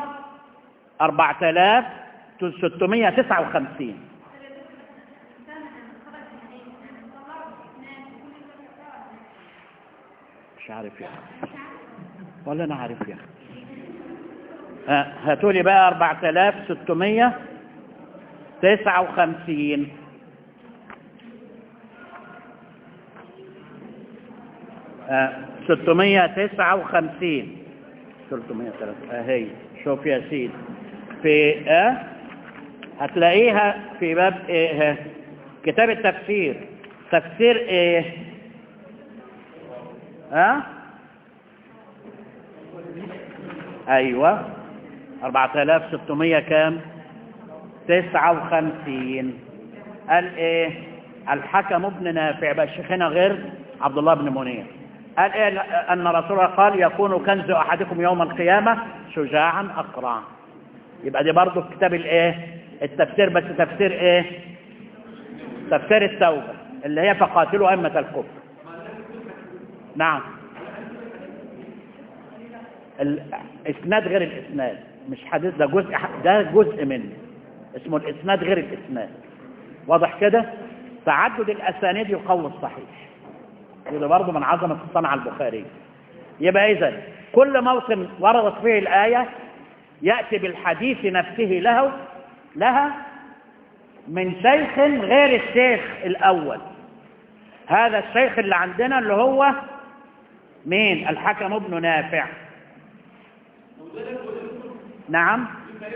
4659 مش عارف يا أخي ولا أنا عارف يا أخي هاتوا لي بقى 4659 659 303 اهي شوف يا سيدي في اه هتلاقيها في باب ايه كتاب التفسير تفسير ايه ها أه؟ ايوه 4600 كام 59 قال ايه الحكم ابن نافع بقى شيخنا غير عبد الله بن منير قال إيه أن رسول الله قال يكون كنز أحدكم يوم القيامة شجاعا أقرع يبقى دي برضه في كتاب الإيه التفسير بس تفسير إيه تفسير التوبة اللي هي فقاتلوا أئمة الكفر نعم الإسناد غير الإسناد مش حديث ده جزء ده جزء منه اسمه الإسناد غير الإسناد واضح كده تعدد الأسانيد يقوي الصحيح وده برضه من عظمة الصنعة البخاري يبقى إذا كل موطن وردت فيه الآية يأتي بالحديث نفسه له لها من شيخ غير الشيخ الأول هذا الشيخ اللي عندنا اللي هو مين الحكم ابن نافع نعم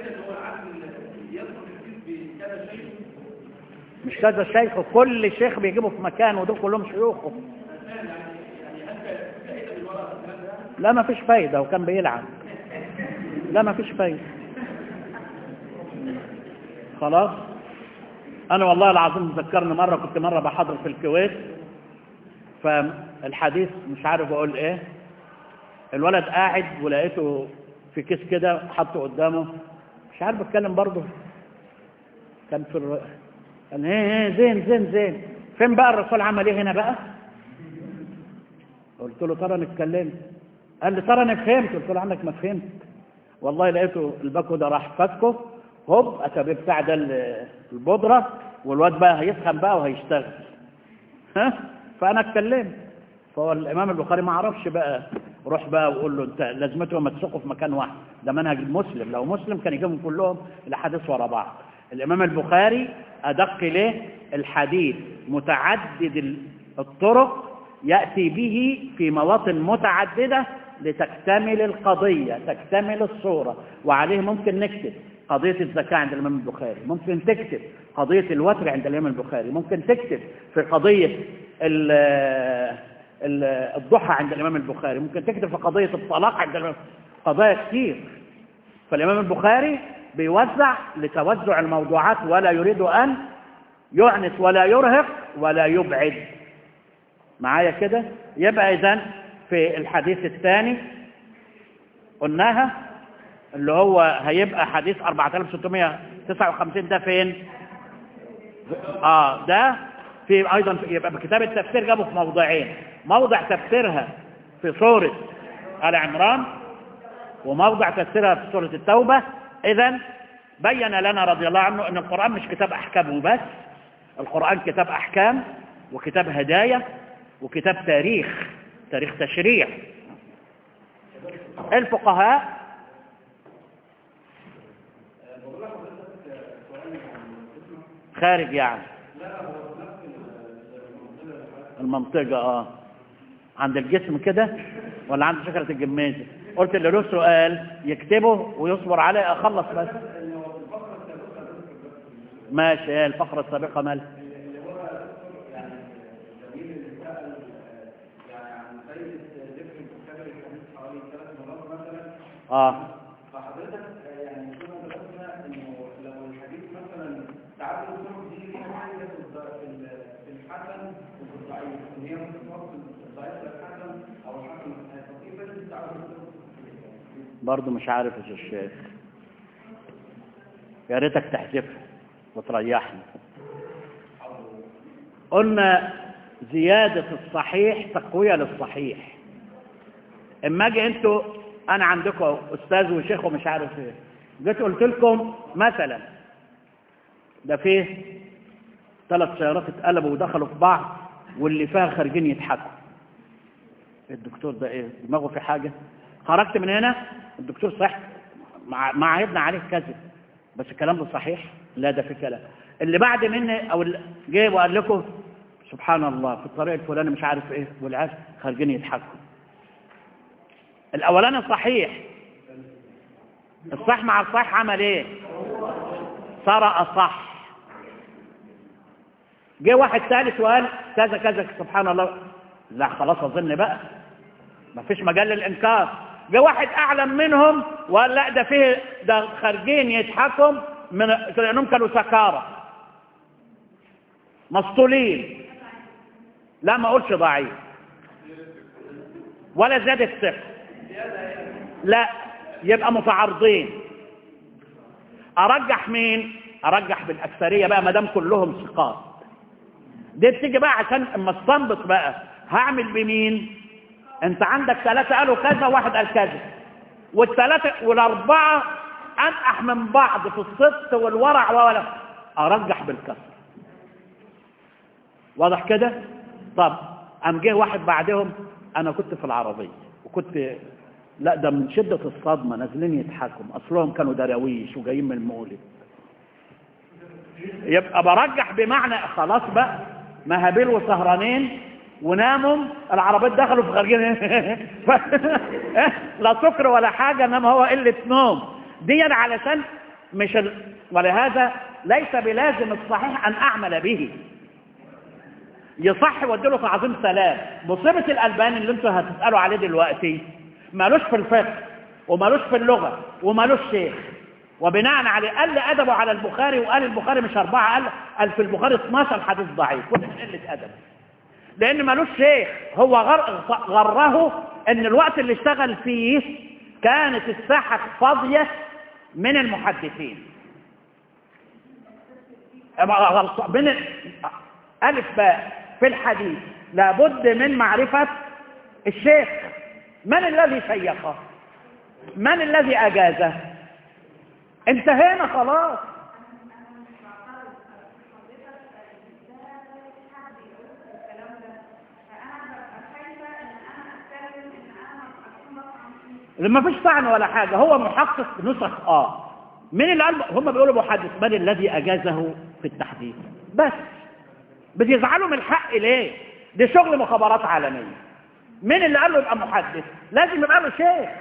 مش كذا شيخ كل شيخ بيجيبه في مكانه ودول كلهم شيوخه لا ما فيش فايدة وكان بيلعب لا ما فيش فايدة خلاص أنا والله العظيم ذكرني مرة كنت مرة بحضر في الكويت فالحديث مش عارف أقول إيه الولد قاعد ولقيته في كيس كده حطه قدامه مش عارف اتكلم برضه كان في الر... كان ايه ايه زين زين زين فين بقى الرسول عمل ايه هنا بقى قلت له ترى نتكلم قال لي ترى انا فهمت قلت له عنك ما فهمت والله لقيته الباكو ده راح فكه هوب اتى بتاع ده البودره والواد بقى هيسخن بقى وهيشتغل ها فانا اتكلمت فهو الامام البخاري ما عرفش بقى روح بقى وقول له انت لازمته ما تسقوا في مكان واحد ده منهج مسلم لو مسلم كان يجيبهم كلهم الاحاديث ورا بعض الامام البخاري ادق ليه الحديث متعدد الطرق ياتي به في مواطن متعدده لتكتمل القضيه تكتمل الصوره وعليه ممكن نكتب قضية الزكاة عند الإمام البخاري ممكن تكتب قضية الوتر عند الإمام البخاري ممكن تكتب في قضية الضحى عند الإمام البخاري ممكن تكتب في قضية الطلاق عند الإمام قضايا كتير فالإمام البخاري بيوزع لتوزع الموضوعات ولا يريد أن يعنس ولا يرهق ولا يبعد معايا كده يبقى إذن في الحديث الثاني قلناها اللي هو هيبقى حديث 4659 ده فين اه ده في ايضا يبقى بكتاب التفسير جابه في موضعين موضع تفسيرها في سورة آل عمران وموضع تفسيرها في سورة التوبة اذا بين لنا رضي الله عنه ان القرآن مش كتاب احكام وبس القرآن كتاب احكام وكتاب هداية وكتاب تاريخ تاريخ تشريع الفقهاء خارج يعني المنطقة اه عند الجسم كده ولا عند شجرة الجميزة قلت اللي له سؤال يكتبه ويصبر عليه اخلص بس ماشي ايه الفقرة السابقة مال اه فحضرتك يعني كنا درسنا انه لو الحديث مثلا تعدد الطرق دي ليها حاجه في الحسن وفي الضعيف ان هي برضه مش عارف يا الشيخ يا ريتك تحذفها وتريحني قلنا زيادة الصحيح تقوية للصحيح اما اجي انتوا انا عندكم استاذ وشيخ ومش عارف ايه جيت قلت لكم مثلا ده فيه ثلاث سيارات اتقلبوا ودخلوا في بعض واللي فيها خارجين يضحكوا الدكتور ده ايه دماغه في حاجة خرجت من هنا الدكتور صح مع ما عيبنا عليه كذب بس الكلام ده صحيح لا ده في كلام اللي بعد مني او اللي جه وقال لكم سبحان الله في الطريق الفلاني مش عارف ايه والعيال خارجين يضحكوا الاولاني صحيح الصح مع الصح عمل ايه صار اصح جه واحد ثالث وقال كذا كذا سبحان الله لا خلاص اظن بقى ما فيش مجال للانكار جه واحد اعلم منهم وقال لا ده فيه ده خارجين يضحكوا من لانهم كانوا سكارى مسطولين لا ما اقولش ضعيف ولا زاد الثقه لا يبقى متعارضين ارجح مين ارجح بالاكثريه بقى ما دام كلهم ثقات دي بتيجي بقى عشان اما استنبط بقى هعمل بمين انت عندك ثلاثة قالوا كذا واحد قال كذا والثلاثة والاربعة انقح من بعض في الصدق والورع ولا ارجح بالكسر واضح كده طب قام جه واحد بعدهم انا كنت في العربية وكنت لا ده من شدة الصدمة نازلين يضحكوا اصلهم كانوا دراويش وجايين من المولد يبقى برجح بمعنى خلاص بقى مهابيل وسهرانين وناموا العربيات دخلوا في خارجين لا سكر ولا حاجة انما هو قلة نوم دي علشان مش ال... ولهذا ليس بلازم الصحيح ان اعمل به يصح واديله تعظيم سلام مصيبة الالبان اللي انتوا هتسألوا عليه دلوقتي مالوش في الفقه ومالوش في اللغة ومالوش شيخ وبناء عليه قال ادبه على البخاري وقال البخاري مش اربعة قال قال في البخاري 12 حديث ضعيف كل قلة ادب لان مالوش شيخ هو غر... غره ان الوقت اللي اشتغل فيه كانت الساحة فاضية من المحدثين من ألف باء في الحديث لابد من معرفة الشيخ من الذي شيخه من الذي أجازه انتهينا خلاص لما فيش طعن ولا حاجة هو محقق نسخ اه من اللي قال هم بيقولوا محدث من الذي أجازه في التحديث بس بتزعلوا من الحق ليه دي شغل مخابرات عالمية من اللي قال له يبقى محدث لازم يبقى له شيخ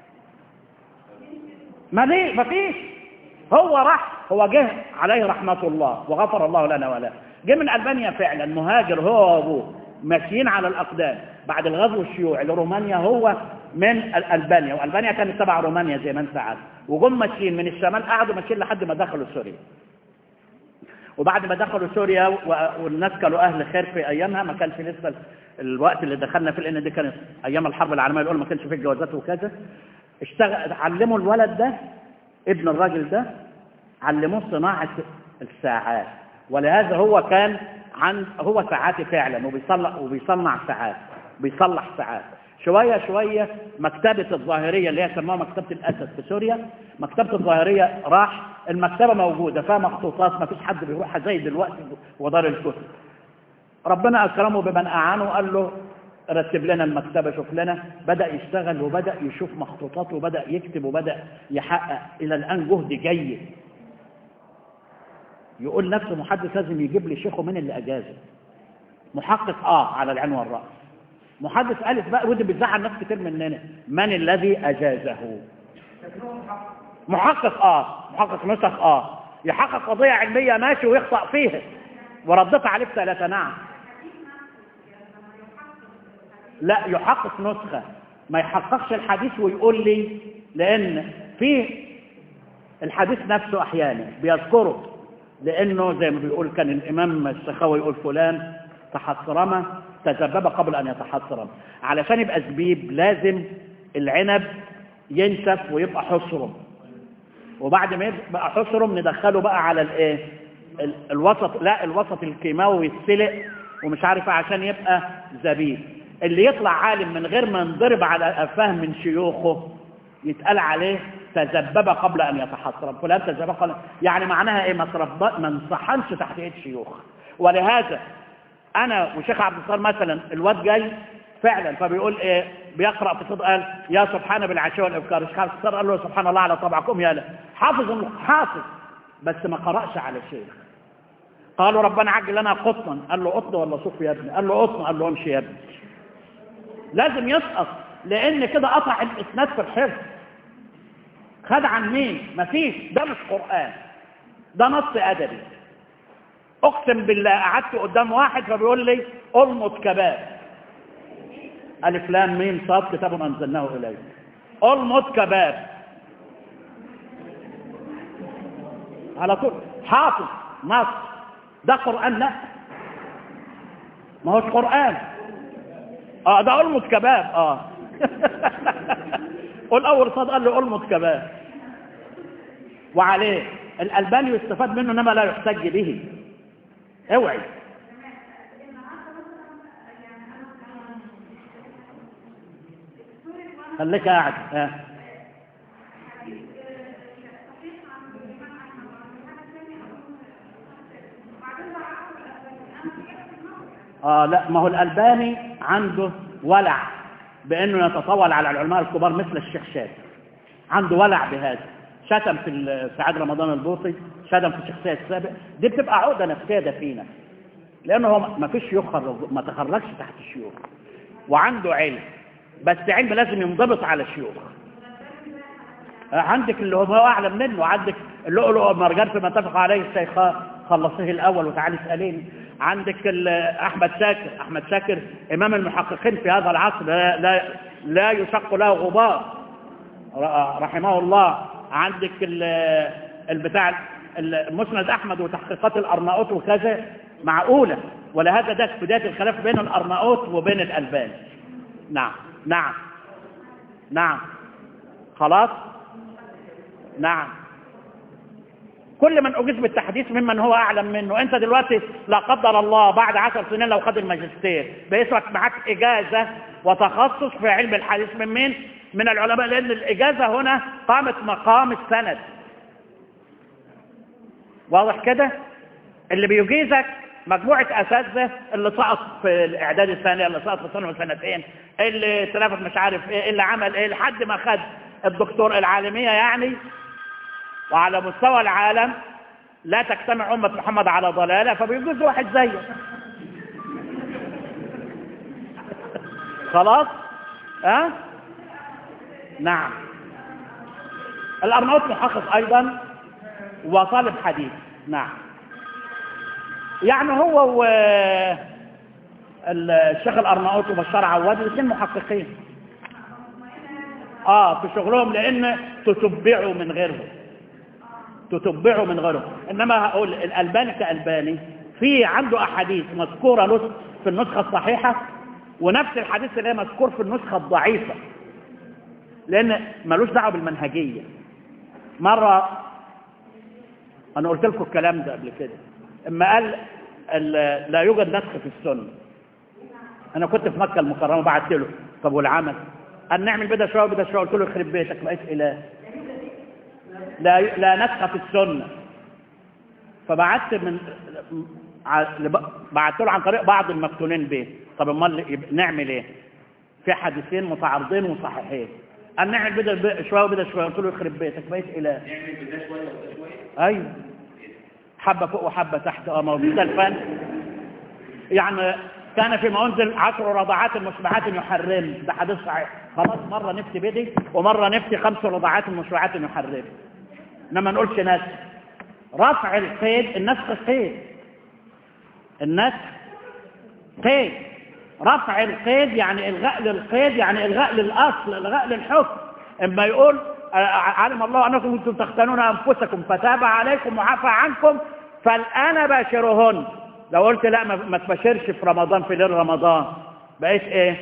ما ليه ما فيش هو راح هو جه عليه رحمة الله وغفر الله لنا وله جه من ألبانيا فعلا مهاجر هو وابوه ماشيين على الأقدام بعد الغزو الشيوعي لرومانيا هو من ألبانيا وألبانيا كانت تبع رومانيا زي ما انت عارف وجم ماشيين من الشمال قعدوا ماشيين لحد ما دخلوا سوريا وبعد ما دخلوا سوريا والناس كانوا أهل خير في أيامها ما كانش لسه الوقت اللي دخلنا فيه لأن دي كانت أيام الحرب العالمية الأولى ما كانش فيه جوازات وكذا اشتغل علموا الولد ده ابن الراجل ده علموه صناعة الساعات ولهذا هو كان عن هو ساعاتي فعلا وبيصلح وبيصنع ساعات بيصلح ساعات شوية شوية مكتبة الظاهرية اللي هي سموها مكتبة الأسد في سوريا مكتبة الظاهرية راح المكتبة موجودة فيها مخطوطات ما فيش حد بيروحها زي دلوقتي ودار الكتب ربنا أكرمه بمن أعانه وقال له رتب لنا المكتبة شوف لنا بدأ يشتغل وبدأ يشوف مخطوطات وبدأ يكتب وبدأ يحقق إلى الآن جهد جيد يقول نفسه محدث لازم يجيب لي شيخه من اللي أجازه محقق آه على العين والرأس محدث ألف بقى ودي بتزعل ناس كتير مننا من الذي أجازه محقق آه محقق نسخ آه يحقق قضية علمية ماشي ويخطأ فيها وردت عليه بثلاثة نعم لا يحقق نسخة ما يحققش الحديث ويقول لي لأن فيه الحديث نفسه أحيانا بيذكره لأنه زي ما بيقول كان الإمام السخاوي يقول فلان تحصرمه تذبب قبل أن يتحصرم علشان يبقى زبيب لازم العنب ينشف ويبقى حصرم وبعد ما يبقى حصرم ندخله بقى على الايه ال- الوسط لا الوسط الكيماوي يتسلق ومش عارف إيه عشان يبقى زبيب اللي يطلع عالم من غير ما ينضرب على قفاه من شيوخه يتقال عليه تذبب قبل ان يتحصرم فلان تذبب قبل يعني معناها ايه ما تربى- ما انصحنش تحت ايد شيوخ ولهذا انا وشيخ عبد الصالح مثلا الواد جاي فعلا فبيقول ايه بيقرا في صدق قال يا سبحان بالعشاء والابكار الشيخ عبد الصالح قال له سبحان الله على طبعكم يا لا حافظ الم- حافظ بس ما قراش على شيخ قالوا ربنا عجل لنا قطنا قال له قطن ولا صوف يا ابني قال له قطن قال له امشي يا ابني لازم يسقط لان كده قطع الاسناد في الحفظ خد عن مين مفيش ده مش قران ده نص ادبي اقسم بالله قعدت قدام واحد فبيقول لي المط كباب الف لام ميم صاد كتاب انزلناه اليك المط كباب على طول حافظ نص ده قران لا ما هوش قران اه ده المط كباب اه قول اول صاد قال له المط كباب وعليه الالباني يستفاد منه انما لا يحتج به اوعي خليك قاعد ها اه لا ما هو الالباني عنده ولع بانه يتطاول على العلماء الكبار مثل الشيخ شاد عنده ولع بهذا شتم في ال- في عهد رمضان البوطي شتم في الشخصيه السابق دي بتبقى عقده نفسيه دفينه لانه هو ما فيش شيوخ خرج ما تخرجش تحت الشيوخ وعنده علم بس علم لازم ينضبط على الشيوخ آه، عندك اللي هو اعلم منه عندك اللؤلؤ والمرجان فيما اتفق عليه الشيخان خلصيه الاول وتعالي اساليني عندك ال- احمد شاكر احمد شاكر امام المحققين في هذا العصر لا لا, لا يشق له غبار ر- رحمه الله عندك ال- البتاع المسند احمد وتحقيقات الارناؤوط وكذا معقوله ولهذا ده بدايه الخلاف بين الارناؤوط وبين الالباني نعم نعم نعم خلاص نعم كل من أجيز بالتحديث ممن هو أعلم منه أنت دلوقتي لا قدر الله بعد عشر سنين لو خد الماجستير بيسرك معاك إجازة وتخصص في علم الحديث من مين؟ من العلماء لأن الإجازة هنا قامت مقام السند واضح كده؟ اللي بيجيزك مجموعة أساتذة اللي سقط في الإعداد الثاني اللي سقط في سنة وسنتين اللي تلافت مش عارف إيه اللي عمل إيه لحد ما خد الدكتور العالمية يعني وعلى مستوى العالم لا تجتمع أمة محمد على ضلالة فبيجوز واحد زيه خلاص ها أه؟ نعم الأرناؤوط محقق أيضا وطالب حديث نعم يعني هو و الشيخ الأرناؤوط وبشار عواد الاثنين محققين اه في شغلهم لان تتبعوا من غيرهم تتبعوا من غيرهم انما هقول الالباني كالباني في عنده احاديث مذكوره نسخ في النسخه الصحيحه ونفس الحديث اللي هي مذكور في النسخه الضعيفه لان ملوش دعوه بالمنهجيه مره انا قلت لكم الكلام ده قبل كده اما قال ال- لا يوجد نسخ في السنه انا كنت في مكه المكرمه بعت له طب والعمل قال نعمل بدا شويه وبدا شويه قلت له يخرب بيتك بقيت اله لا لا نسخ في السنه فبعت من ع- لب- بعت له عن طريق بعض المفتونين به طب امال يبقى نعمل ايه في حديثين متعارضين وصحيحين قال نعمل بدا شويه وبدا شويه قلت له يخرب بيتك بقيت اله نعمل بده شويه وده شويه ايوه حبة فوق وحبة تحت اه موجودة الفن يعني كان فيما انزل عشر رضعات مشبعات يحرم ده حديث صحيح خلاص مرة نفتي بدي ومرة نفتي خمس رضعات مشبعات يحرم انما نقولش نسخ رفع القيد النسخ قيد النسخ قيد رفع القيد يعني الغاء للقيد يعني الغاء للاصل الغاء للحكم اما يقول علم الله انكم كنتم تختنون انفسكم فتاب عليكم وعفى عنكم فالان باشرهن لو قلت لا ما ما تبشرش في رمضان في ليل رمضان بقيت ايه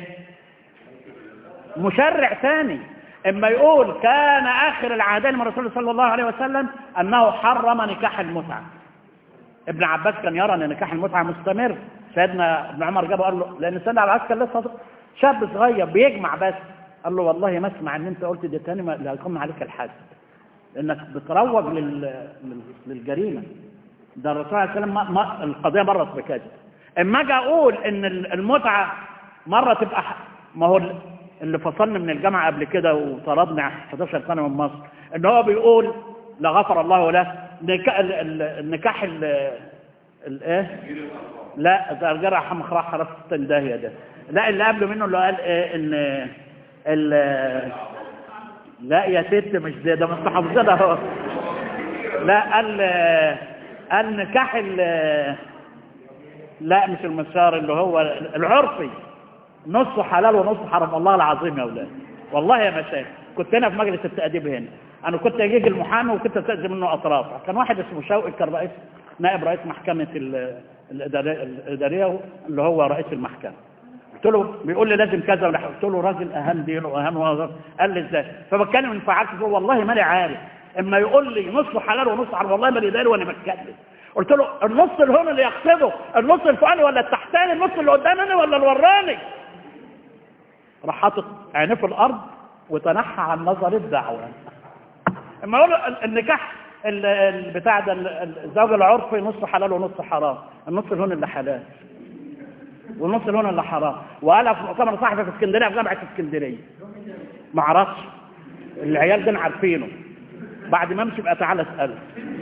مشرع ثاني اما يقول كان اخر العهدين من الرسول صلى الله عليه وسلم انه حرم نكاح المتعه ابن عباس كان يرى ان نكاح المتعه مستمر سيدنا ابن عمر جابه قال له لان سيدنا عباس كان لسه شاب صغير بيجمع بس قال له والله ما اسمع ان انت قلت دي تاني ما لا يقوم عليك الحد لانك بتروج لل... لل... للجريمه ده الرسول عليه السلام ما... ما... القضيه مرت بكذا اما اجي اقول ان المتعه مره تبقى ح... ما هو اللي فصلني من الجامعه قبل كده وطردني 11 سنه من مصر ان هو بيقول لا غفر الله له نكاح ال... ال... النكاح ال... الايه لا ده الجرع حمخ راح حرف الداهيه ده لا اللي قبله منه اللي قال ايه ان ال لا يا ست مش ده ده مش حافظين اهو لا قال قال نكاح ال لا مش المسار اللي هو العرفي نصه حلال ونصه حرام الله العظيم يا اولاد والله يا مشايخ كنت هنا في مجلس التأديب هنا انا كنت اجيج المحامي وكنت استأذن منه اطراف كان واحد اسمه شوقي كان رئيس نائب رئيس محكمة الإدارية, الإدارية اللي هو رئيس المحكمة قلت له بيقول لي لازم كذا ولا قلت له راجل اهم دينه واهم وهذا قال لي ازاي فبتكلم انفعلت بقول والله ما انا عارف اما يقول لي نص حلال ونص حرام والله ما انا داري وانا بتكلم قلت له النص اللي هون اللي يقصده النص الفوقاني ولا التحتاني النص اللي قدامي ولا اللي وراني راح حاطط عينيه في الارض وتنحى عن نظر الدعوه اما يقول النكاح البتاع ده الزوج العرفي نص حلال ونص حرام النص اللي هون اللي حلال والنص اللي هون اللي حرام وقالها في مؤتمر صحفي في اسكندريه في جامعه اسكندريه ما اعرفش العيال دول عارفينه بعد ما امشي بقى تعالى اساله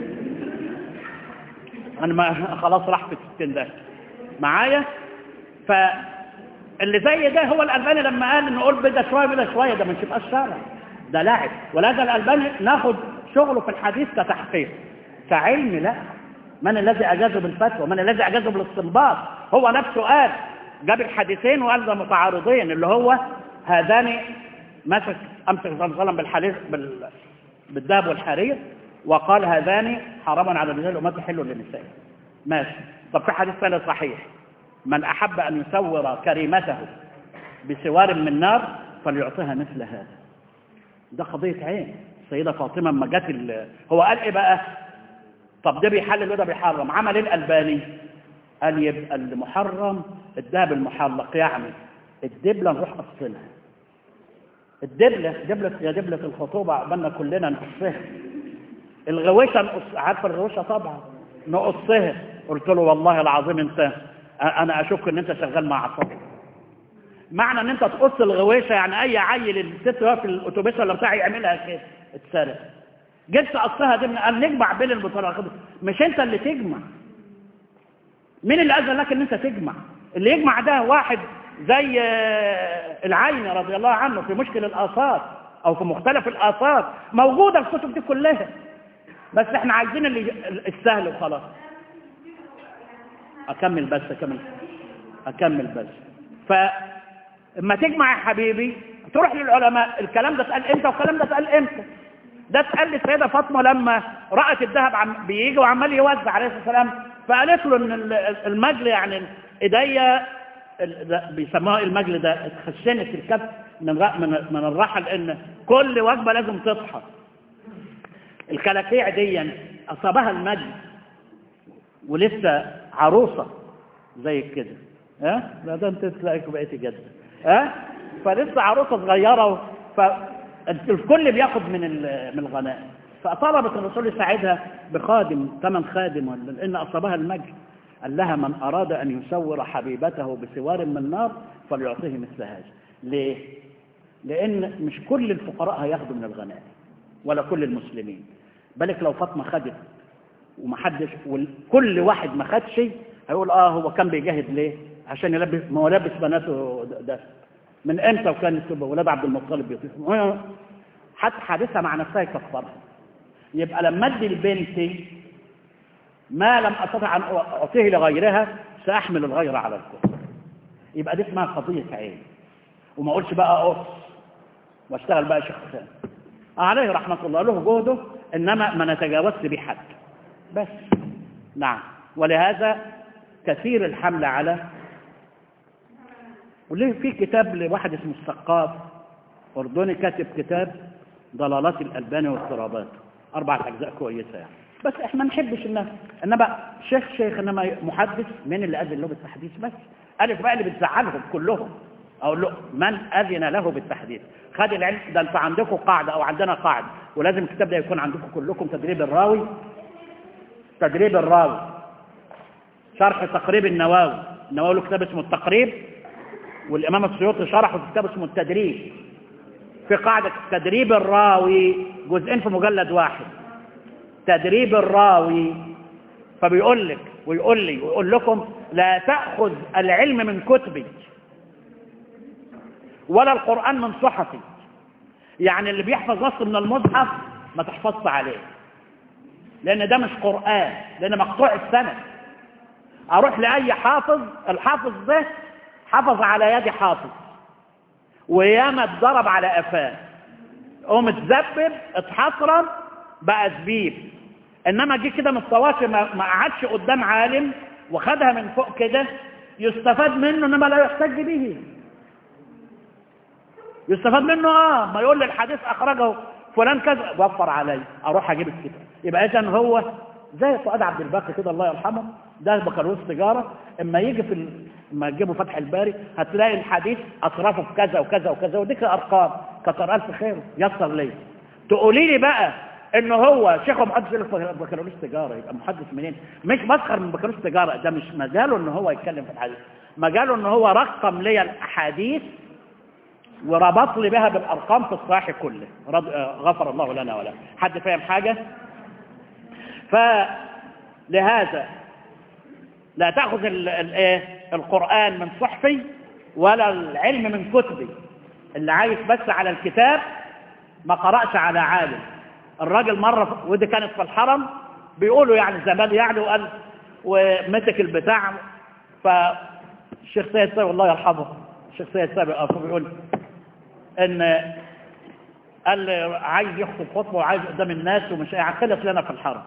انا ما خلاص راح في اسكندريه معايا فاللي زي ده هو الالباني لما قال نقول بدا شويه بدا شويه ده ما نشوفهاش شرع ده لاعب ولهذا الالباني ناخد شغله في الحديث كتحقيق كعلم لا من الذي اجازه بالفتوى من الذي اجازه بالاستنباط هو نفسه قال جاب الحديثين وقال ده متعارضين اللي هو هذان مسك امسك صلى الله عليه وسلم بالحديث بال... بالذهب والحرير وقال هذان حراما على الرجال وما تحل للنساء ماشي طب في حديث ثاني صحيح من احب ان يسور كريمته بسوار من نار فليعطيها مثل هذا ده قضيه عين السيده فاطمه لما جت ال... هو قال ايه بقى طب ده بيحلل وده بيحرم عمل ايه الالباني قال يبقى المحرم الذهب المحلق يعني الدبله نروح قصنها الدبله دبله يا دبله الخطوبه عملنا كلنا نقصها الغويشه نقص عارفه الغويشه طبعا نقصها قلت له والله العظيم انت انا اشك ان انت شغال مع عصابه معنى ان انت تقص الغويشه يعني اي عيل الست في الاتوبيس ولا بتاعي يعملها كده اتسرق جبت قصها دي قال نجمع بين البطاقه مش انت اللي تجمع مين اللي اذن لك ان انت تجمع اللي يجمع ده واحد زي العيني رضي الله عنه في مشكل الاثار او في مختلف الاثار موجوده الكتب دي كلها بس احنا عايزين اللي السهل وخلاص اكمل بس اكمل اكمل بس فاما تجمع يا حبيبي تروح للعلماء الكلام ده اتقال امتى والكلام ده اتقال امتى ده اتقال للسيده فاطمه لما رات الذهب عم بيجي وعمال يوزع عليه الصلاه والسلام فقالت له ان المجل يعني ايديا بيسموها المجل ده اتخشنت الكف من من من الراحه لان كل وجبه لازم تطحن الكلاكيع دي اصابها المجل ولسه عروسه زي كده ها لا ده انت تلاقيك بقيتي جد ها فلسه عروسه صغيره فالكل بياخد من من الغنائم فطلبت الرسول يساعدها بخادم ثمن خادم ولا لان اصابها المجد قال لها من اراد ان يسور حبيبته بسوار من نار فليعطيه مثل هذا ليه لان مش كل الفقراء هياخدوا من الغنائم ولا كل المسلمين بالك لو فاطمه خدت ومحدش وكل واحد ما خدش هيقول اه هو كان بيجاهد ليه عشان يلبس ما هو لابس بناته ده من امتى وكان ولاد عبد المطلب بيطيفوا حتى حادثه مع نفسها يكفرها يبقى لما ادي لبنتي ما لم استطع ان اعطيه لغيرها ساحمل الغير على الكفر يبقى دي اسمها قضيه عين وما اقولش بقى اقص واشتغل بقى شيخ ثاني عليه رحمه الله له جهده انما ما نتجاوزش به حد بس نعم ولهذا كثير الحمل على وليه في كتاب لواحد اسمه السقاف أردني كاتب كتاب ضلالات الألباني واضطرابات أربعة أجزاء كويسة يعني بس احنا ما نحبش الناس انما شيخ شيخ انما محدث من اللي اذن له بالتحديث بس الف بقى اللي بتزعلهم كلهم اقول له من اذن له بالتحديث خد العلم ده انت عندكم قاعده او عندنا قاعده ولازم الكتاب ده يكون عندكم كلكم تدريب الراوي تدريب الراوي شرح تقريب النواوي النواوي له كتاب اسمه التقريب والامام السيوطي شرحه في كتاب اسمه التدريب في قاعده تدريب الراوي جزئين في مجلد واحد تدريب الراوي فبيقول لك ويقول لي ويقول لكم لا تأخذ العلم من كتبي ولا القرآن من صحفي يعني اللي بيحفظ نص من المصحف ما تحفظش عليه لأن ده مش قرآن لأن مقطوع السند أروح لأي حافظ الحافظ ده حفظ على يد حافظ وياما اتضرب على قفاه قوم اتذبب اتحصرم بقى زبيب انما جه كده من الطواشي ما ما قعدش قدام عالم وخدها من فوق كده يستفاد منه انما لا يحتج به يستفاد منه اه ما يقول لي الحديث اخرجه فلان كذا وفر علي اروح اجيب الكتاب يبقى اذا هو زي فؤاد عبد الباقي كده الله يرحمه ده بكالوريوس تجاره اما يجي في ال... اما تجيبوا فتح الباري هتلاقي الحديث اطرافه في كذا وكذا وكذا وديك ارقام كتر الف خير يسر لي تقولي لي بقى ان هو شيخ محدث يقول لك بكالوريوس تجاره يبقى محدث منين مش مسخر من بكالوريوس تجاره ده مش مجاله ان هو يتكلم في الحديث مجاله ان هو رقم لي الاحاديث وربط لي بها بالارقام في الصحيح كله رض... آه، غفر الله لنا ولا حد فاهم حاجه فلهذا لا تاخذ ال... ال... إيه؟ القران من صحفي ولا العلم من كتبي اللي عايش بس على الكتاب ما قرأش على عالم الراجل مرة ودي كانت في الحرم بيقولوا يعني زمان يعني وقال ومسك البتاع فالشيخ سيد سابق الله يرحمه الشيخ سيد سابق أصلا بيقول ان قال لي عايز يخطب خطبة وعايز قدام الناس ومش خلف لنا في الحرم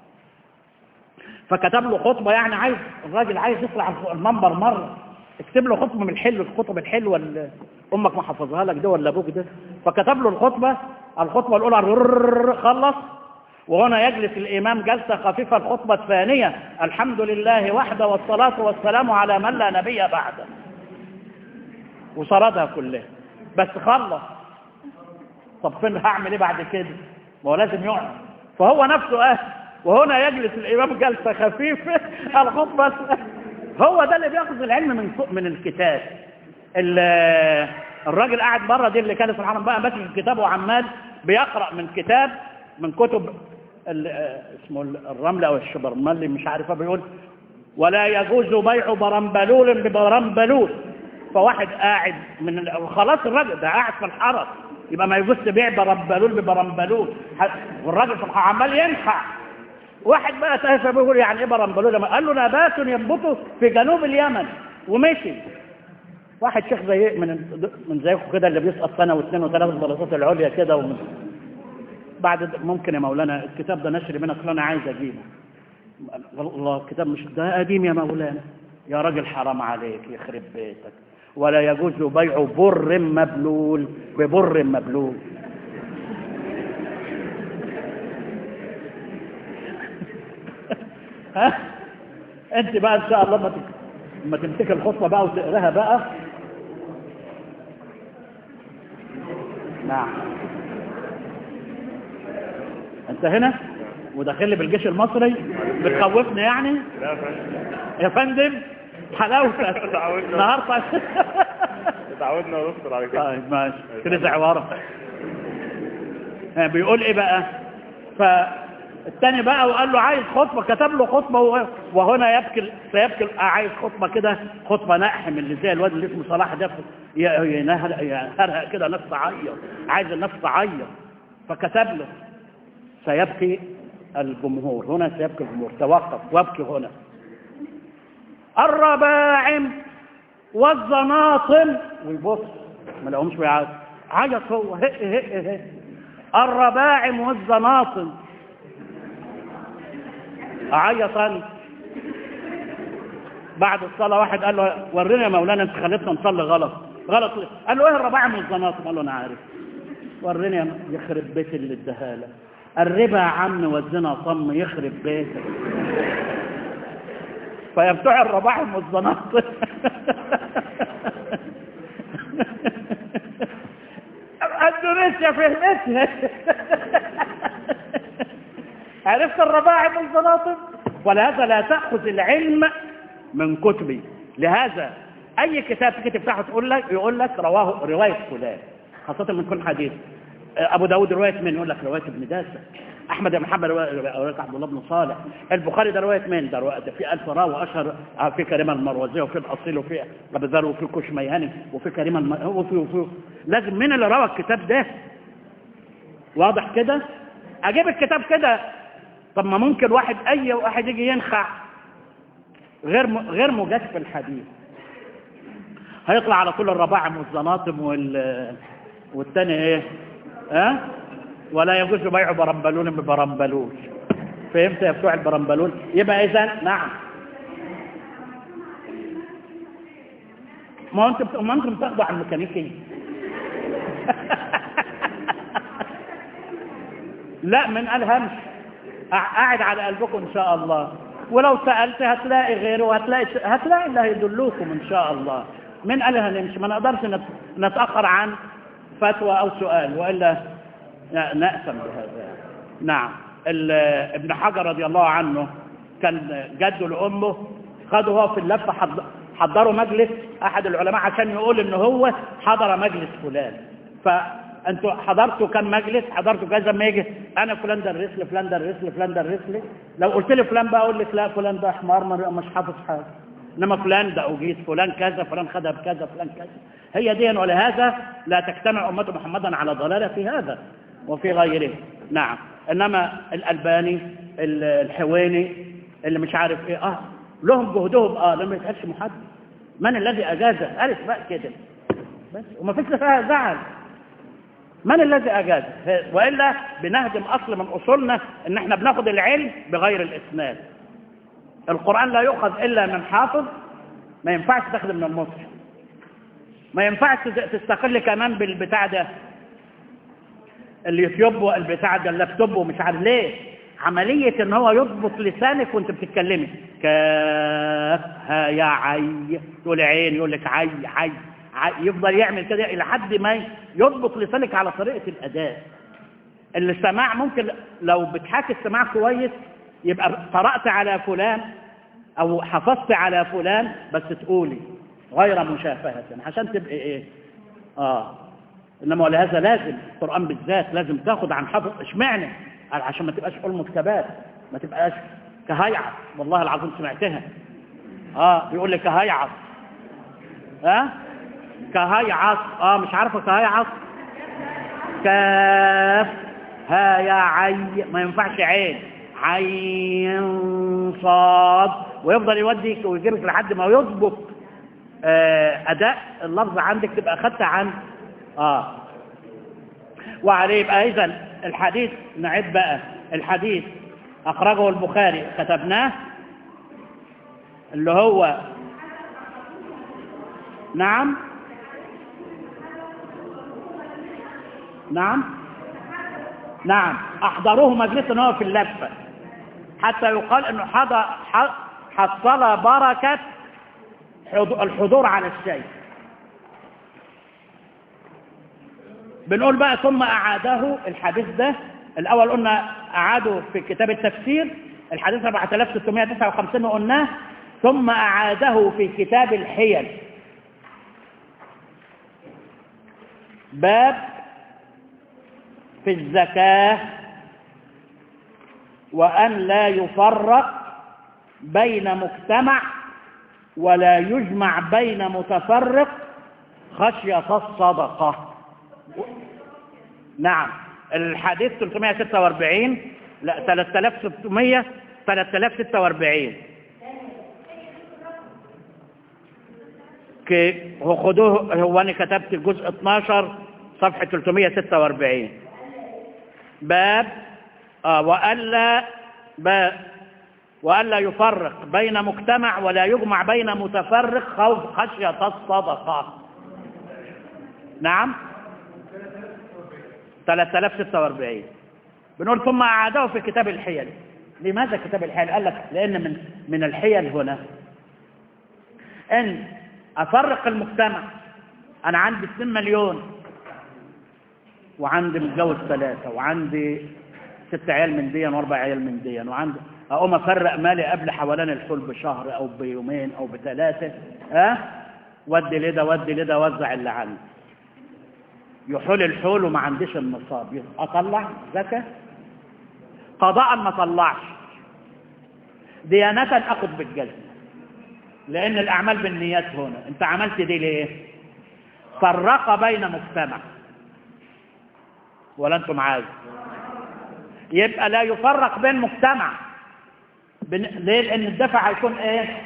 فكتب له خطبة يعني عايز الراجل عايز يطلع على المنبر مرة اكتب له خطبة من الحلو الخطب الحلوة اللي امك ما حفظها لك ده ولا ابوك ده فكتب له الخطبة الخطبة الاولى رررر خلص وهنا يجلس الامام جلسة خفيفة الخطبة الثانية الحمد لله وحده والصلاة والسلام على من لا نبي بعده وسردها كلها بس خلص طب فين هعمل ايه بعد كده ما هو لازم يقعد فهو نفسه اه وهنا يجلس الامام جلسة خفيفة الخطبة هو ده اللي بياخذ العلم من فوق من الكتاب ال- الراجل قاعد بره دي اللي كان في الحرم بقى ماسك الكتاب وعمال بيقرا من كتاب من كتب ال- آه، اسمه الرمل او الشبرملي مش عارفه بيقول ولا يجوز بيع برمبلول ببرمبلول فواحد قاعد من ال- خلاص الراجل ده قاعد في الحرم يبقى ما يجوز تبيع برمبلول ببرمبلول ح- والراجل في الحرم عمال ينحع واحد بقى تهفى بيقول يعني ايه برمبلول قال له نبات ينبت في جنوب اليمن ومشي واحد شيخ زي من من زيكم كده اللي بيسقط سنه واثنين وثلاثه الدراسات العليا كده ومن بعد د- ممكن يا مولانا الكتاب ده نشر منك انا عايز اجيبه والله الكتاب مش ده قديم يا مولانا يا راجل حرام عليك يخرب بيتك ولا يجوز بيع بر مبلول ببر مبلول ها انت بقى ان شاء الله ما تك... ما تمسك الخطبه بقى وتقراها بقى نعم انت هنا وداخل لي بالجيش المصري بتخوفني يعني لا يا فندم يا فندم حلاوتك تعودنا. النهارده اتعودنا يا دكتور على كده طيب ماشي كده عباره بيقول ايه بقى فالتاني بقى وقال له عايز خطبه كتب له خطبه وه- وهنا يبكي سيبكي آه عايز خطبه كده خطبه نقحم اللي زي الواد اللي اسمه صلاح ده ي- ينهر- يهرهق كده الناس تعيط عايز الناس تعيط فكتب له سيبكي الجمهور هنا سيبكي الجمهور توقف وابكي هنا الرباعم والزناطل ويبص ما لقومش بيعيط عيط هو هق هق هق الرباعم والزناطل اعيط انا بعد الصلاة واحد قال له ورينا يا مولانا انت خليتنا نصلي غلط غلط ليه؟ قال له ايه الرباعي من الزناطم قال له انا عارف وريني يا يخرب بيت اللي اداها لك الربا يا عم والزنا صم يخرب بيتك فيا بتوع الرباعي من الزناطم اندونيسيا فهمتها عرفت الرباعي من الزناطم ولهذا لا تأخذ العلم من كتبي لهذا أي كتاب كتب تحت تقول لك يقول لك رواه رواية فلان خاصة من كل حديث أبو داود رواية من يقول لك رواية ابن داسة أحمد بن محمد رواية رواية عبد الله بن صالح البخاري ده رواية من ده رواية ده في ألف راوي أشهر آه، في كريمة المروزية وفي الأصيل وفي أبو ذر وفي كشميهاني وفي كريمة الم... وفي وفي لازم مين اللي روى الكتاب ده واضح كده أجيب الكتاب كده طب ما ممكن واحد أي واحد يجي ينخع غير م... غير مجاز في الحديث هيطلع على كل الرباعم والزناطم وال والتاني ايه ها أه؟ ولا يجوز بيع برمبلون ببرمبلوش فهمت يا بتوع البرمبلون يبقى اذا نعم ما انت بت... ما انتم بتاخدوا على الميكانيكي لا من الهمش قاعد على قلبكم ان شاء الله ولو سألت هتلاقي غيره هتلاقي هتلاقي اللي هيدلوكم ان شاء الله من قال هنمشي ما نقدرش نتأخر عن فتوى او سؤال والا نأسم بهذا نعم ابن حجر رضي الله عنه كان جده لأمه خدوا هو في اللفة حضروا مجلس أحد العلماء عشان يقول إن هو حضر مجلس فلان فأنتوا حضرتوا كم مجلس حضرتوا كذا ما يجي أنا فلان درس لي فلان درس لي فلان درس لي لو قلت لي فلان بقى أقول لك لا فلان ده حمار مش حافظ حاجة إنما فلان ده أجيز فلان كذا فلان خدها بكذا فلان كذا هي دي ولهذا لا تجتمع أمة محمدا على ضلالة في هذا وفي غيره نعم إنما الألباني الحويني اللي مش عارف إيه آه لهم جهدهم آه لما يتقالش محدد من الذي أجازه ألف بقى كده بس وما فيش فيها زعل من الذي أجازه وإلا بنهدم أصل من أصولنا إن إحنا بناخد العلم بغير الإسناد القرآن لا يؤخذ إلا من حافظ ما ينفعش تاخد من المصحف ما ينفعش تستقل كمان بالبتاع ده اليوتيوب والبتاع ده اللابتوب ومش عارف ليه عملية ان هو يضبط لسانك وانت بتتكلمي كاف ها يا عي تقول عين يقول لك عي عي, عي يفضل يعمل كده الى حد ما يضبط لسانك على طريقة الاداء السماع ممكن لو بتحاكي السماع كويس يبقى قرأت على فلان او حفظت على فلان بس تقولي غير مشافهة عشان تبقى ايه اه انما ولهذا لازم القرآن بالذات لازم تاخد عن حفظ اشمعنى عشان ما تبقاش علم كتابات ما تبقاش كهيعص والله العظيم سمعتها اه بيقول لي كهيعص ها آه؟ كهيعص اه مش عارفه كهيعص كاف ها يا عي ما ينفعش عين عين صاد ويفضل يوديك ويجيبك لحد ما يضبط آه اداء اللفظ عندك تبقى اخدت عن اه وعليه يبقى اذا الحديث نعد بقى الحديث اخرجه البخاري كتبناه اللي هو نعم نعم نعم احضروه مجلسا هو في اللفه حتى يقال انه حضر حصل بركه الحضور على الشيء بنقول بقى ثم أعاده الحديث ده الأول قلنا أعاده في كتاب التفسير الحديث 4659 قلناه ثم أعاده في كتاب الحيل باب في الزكاة وأن لا يفرق بين مجتمع ولا يجمع بين متفرق خشية الصدقة نعم الحديث 346 لا 3600 3046 هو خدوه هو انا كتبت الجزء 12 صفحة 346 باب آه وألا باب وألا يفرق بين مجتمع ولا يجمع بين متفرق خوف خشية الصدقة نعم 3046 بنقول ثم أعاده في كتاب الحيل لماذا كتاب الحيل قال لك لأن من من الحيل هنا أن أفرق المجتمع أنا عندي 2 مليون وعندي متجوز ثلاثة وعندي ست عيال من ديا واربع عيال من ديا وعندي اقوم افرق مالي قبل حوالين الحول بشهر او بيومين او بثلاثه ها أه؟ ودي لده ودي لده وزع اللي عندي يحول الحول وما عنديش النصاب اطلع زكاه قضاء ما طلعش ديانة اخذ بالجزم لان الاعمال بالنيات هنا انت عملت دي ليه فرق بين مجتمع ولا انتم عايز يبقى لا يفرق بين مجتمع بن... ليه لان الدفع هيكون ايه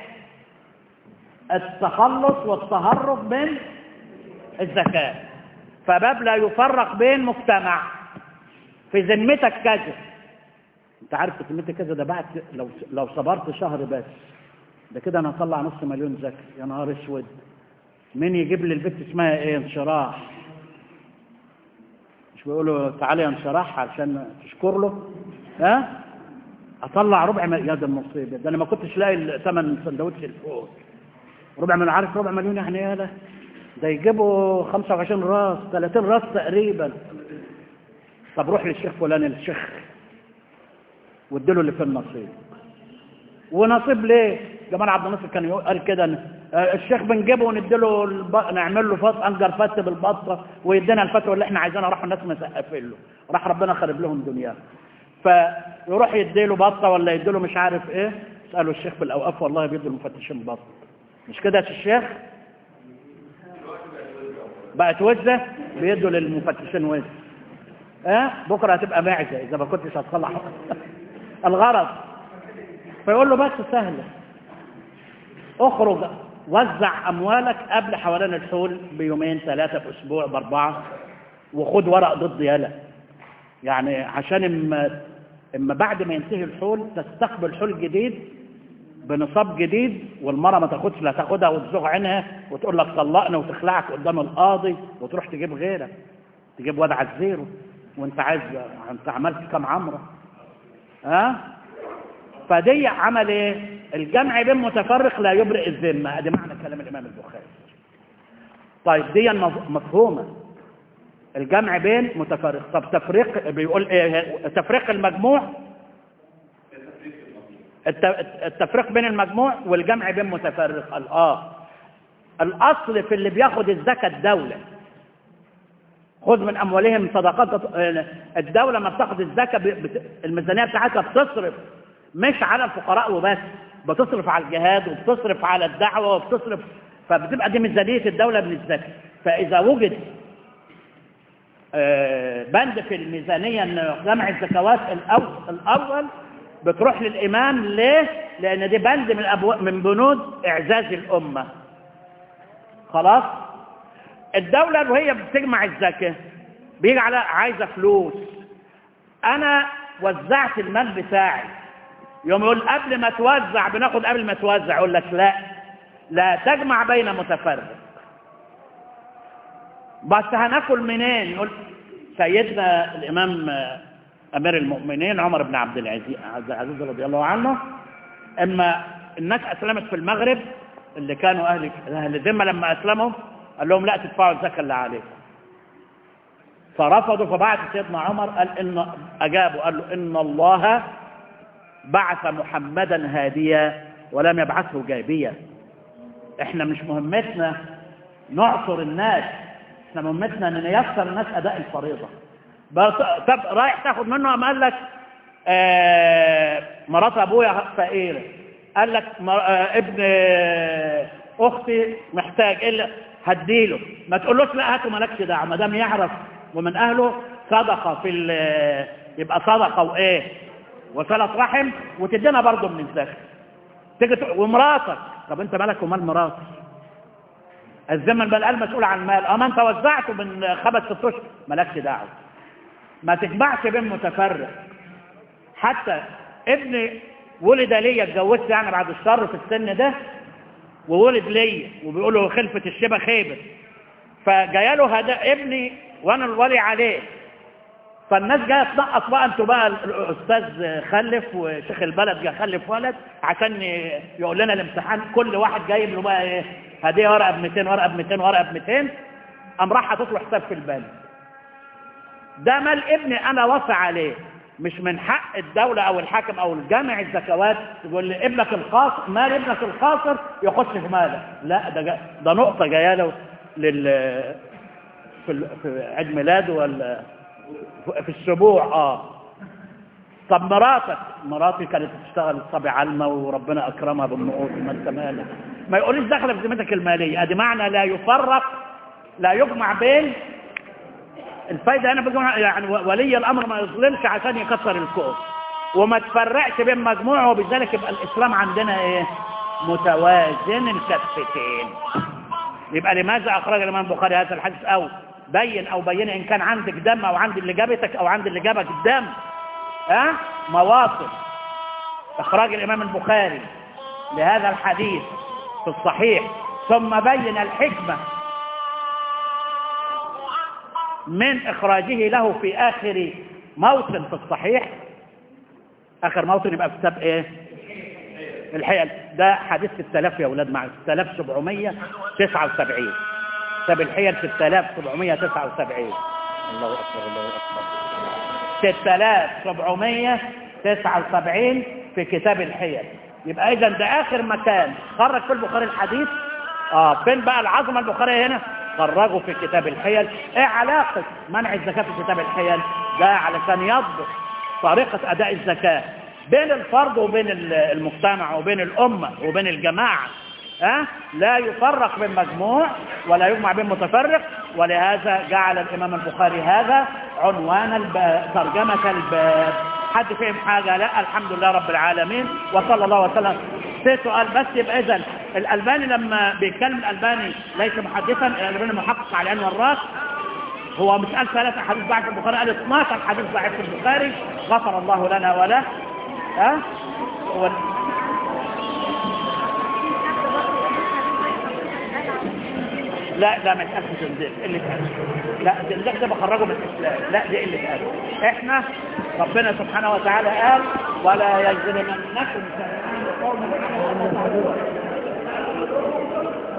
التخلص والتهرب من الزكاة فباب لا يفرق بين مجتمع في ذمتك كذا انت عارف في ذمتك كذا ده بعد لو لو صبرت شهر بس ده كده انا هطلع نص مليون زكاة يا نهار اسود مين يجيب لي البت اسمها ايه انشراح مش بيقولوا تعالى يا انشراح عشان تشكر له ها اطلع ربع مليون يا ده المصيبه ده انا ما كنتش لاقي ثمن سندوتش الفول ربع مليون عارف ربع مليون يعني يالا ده يجيبوا 25 راس 30 راس تقريبا طب روح للشيخ فلان الشيخ واديله اللي في النصيب ونصيب ليه جمال عبد الناصر كان قال كده الشيخ بنجيبه ونديله الب... نعمل له فط انجر فت بالبطه ويدينا الفتوى اللي احنا عايزينها راحوا الناس مسقفين له راح ربنا خرب لهم دنياه فيروح يديله بطه ولا يديله مش عارف ايه اسالوا الشيخ بالاوقاف والله بيدوا المفتشين بطه مش كده يا الشيخ بقت وزه بيدوا للمفتشين وزه اه بكره هتبقى معزه اذا ما كنتش هتصلح الغرض فيقول له بس سهله اخرج وزع اموالك قبل حوالين الحول بيومين ثلاثه باسبوع باربعه وخد ورق ضد يالا يعني عشان اما اما بعد ما ينتهي الحول تستقبل حول جديد بنصاب جديد والمرأة ما تاخدش لا تاخدها وتزوغ عينها وتقول لك طلقنا وتخلعك قدام القاضي وتروح تجيب غيرك تجيب واد على الزيرو وانت عايز انت عملت كام عمره ها فدي عمل ايه الجمع بين متفرق لا يبرئ الذمه ادي معنى كلام الامام البخاري طيب دي مفهومه الجمع بين متفرق طب تفريق بيقول ايه تفريق المجموع التفريق بين المجموع والجمع بين متفرق اه الاصل في اللي بياخد الزكاه الدوله خذ من اموالهم صدقات الدوله ما بتاخد الزكاه الميزانيه بتاعتها بتصرف مش على الفقراء وبس بتصرف على الجهاد وبتصرف على الدعوه وبتصرف فبتبقى دي ميزانيه الدوله من الزكاه فاذا وجد بند في الميزانيه ان جمع الزكوات الاول بتروح للامام ليه لان دي بند من أبو... من بنود اعزاز الامه خلاص الدوله وهي بتجمع الزكاه بيجي على عايزه فلوس انا وزعت المال بتاعي يوم يقول قبل ما توزع بناخد قبل ما توزع يقول لك لا لا تجمع بين متفرق بس هناكل منين يقول سيدنا الامام امير المؤمنين عمر بن عبد العزيز عبد العزيز رضي الله عنه اما الناس اسلمت في المغرب اللي كانوا اهل اهل الذمه لما اسلموا قال لهم لا تدفعوا الزكاه اللي عليكم فرفضوا فبعث سيدنا عمر قال ان اجابوا قال له ان الله بعث محمدا هاديا ولم يبعثه جابيا احنا مش مهمتنا نعصر الناس احنا مهمتنا ان نيسر الناس اداء الفريضه طب رايح تاخد منه قام قال لك آه مرات ابويا فقيره قال لك آه ابن آه اختي محتاج الا هديله ما تقولوش لا هاته مالكش دعوه ما دام يعرف ومن اهله صدقه في يبقى صدقه وايه وصله رحم وتدينا برضه من الزكاه تيجي ومراتك طب انت مالك ومال مراتك الزمن بقى المسؤول عن المال اما انت وزعته من خمس ست اشهر مالكش دعوه ما تجمعش بين متفرق حتى ابن ولد ليا اتجوزت يعني بعد الشر في السن ده وولد ليا وبيقولوا خلفة الشبه خيبة فجاي له هذا ابني وانا الولي عليه فالناس جايه تنقص بقى انتوا بقى الاستاذ خلف وشيخ البلد جه خلف ولد عشان يقول لنا الامتحان كل واحد جايب له بقى ايه هديه ورقه ب 200 ورقه ب 200 ورقه ب 200 قام راح حاطط له حساب في البنك ده مال ابني انا وصي عليه مش من حق الدولة او الحاكم او الجامع الزكوات تقول لي ابنك القاصر مال ابنك القاصر يخش في مالك لا ده جا ده نقطة جاية له لل في, ال... في عيد ميلاده ولا في السبوع اه طب مراتك مراتي كانت بتشتغل صبي علمة وربنا اكرمها بالنقوط ما انت مالك ما يقوليش داخله في ذمتك المالية ادي معنى لا يفرق لا يجمع بين الفايدة هنا بجمع يعني ولي الأمر ما يظلمش عشان يكسر الكون وما تفرقش بين مجموعه وبذلك يبقى الإسلام عندنا إيه متوازن الكفتين يبقى لماذا أخرج الإمام البخاري هذا الحديث أو بين أو بين إن كان عندك دم أو عند اللي جابتك أو عند اللي جابك الدم ها أه؟ مواصل إخراج الإمام البخاري لهذا الحديث في الصحيح ثم بين الحكمة من إخراجه له في آخر موطن في الصحيح آخر موطن يبقى في كتاب إيه الحيل ده حديث 6000 يا أولاد معي 6779 كتاب الحيل 6779 الله أكبر الله أكبر 6779 في كتاب الحيل يبقى إذا ده آخر مكان خرج في البخاري الحديث آه فين بقى العظمة البخارية هنا خرجوا في كتاب الحيل ايه علاقة منع الزكاة في كتاب الحيل ده علشان يضبط طريقة اداء الزكاة بين الفرد وبين المجتمع وبين الامة وبين الجماعة أه؟ لا يفرق بين مجموع ولا يجمع بين متفرق ولهذا جعل الامام البخاري هذا عنوان الباب ترجمة الباب حد فهم حاجة لا الحمد لله رب العالمين وصلى الله وسلم في سؤال بس يبقى اذا الألباني لما بيتكلم الألباني ليس محدثا الألباني محقق على العين والراس هو مش قال ثلاثة حديث ضعيف في البخاري قال 12 حديث ضعيف في البخاري غفر الله لنا وله ها أه؟ لا لا ما يتقالش زنديق اللي اتقال لا زنديق ده بخرجه من الاسلام لا دي اللي اتقال احنا ربنا سبحانه وتعالى قال ولا يجرمنكم شنآن قوم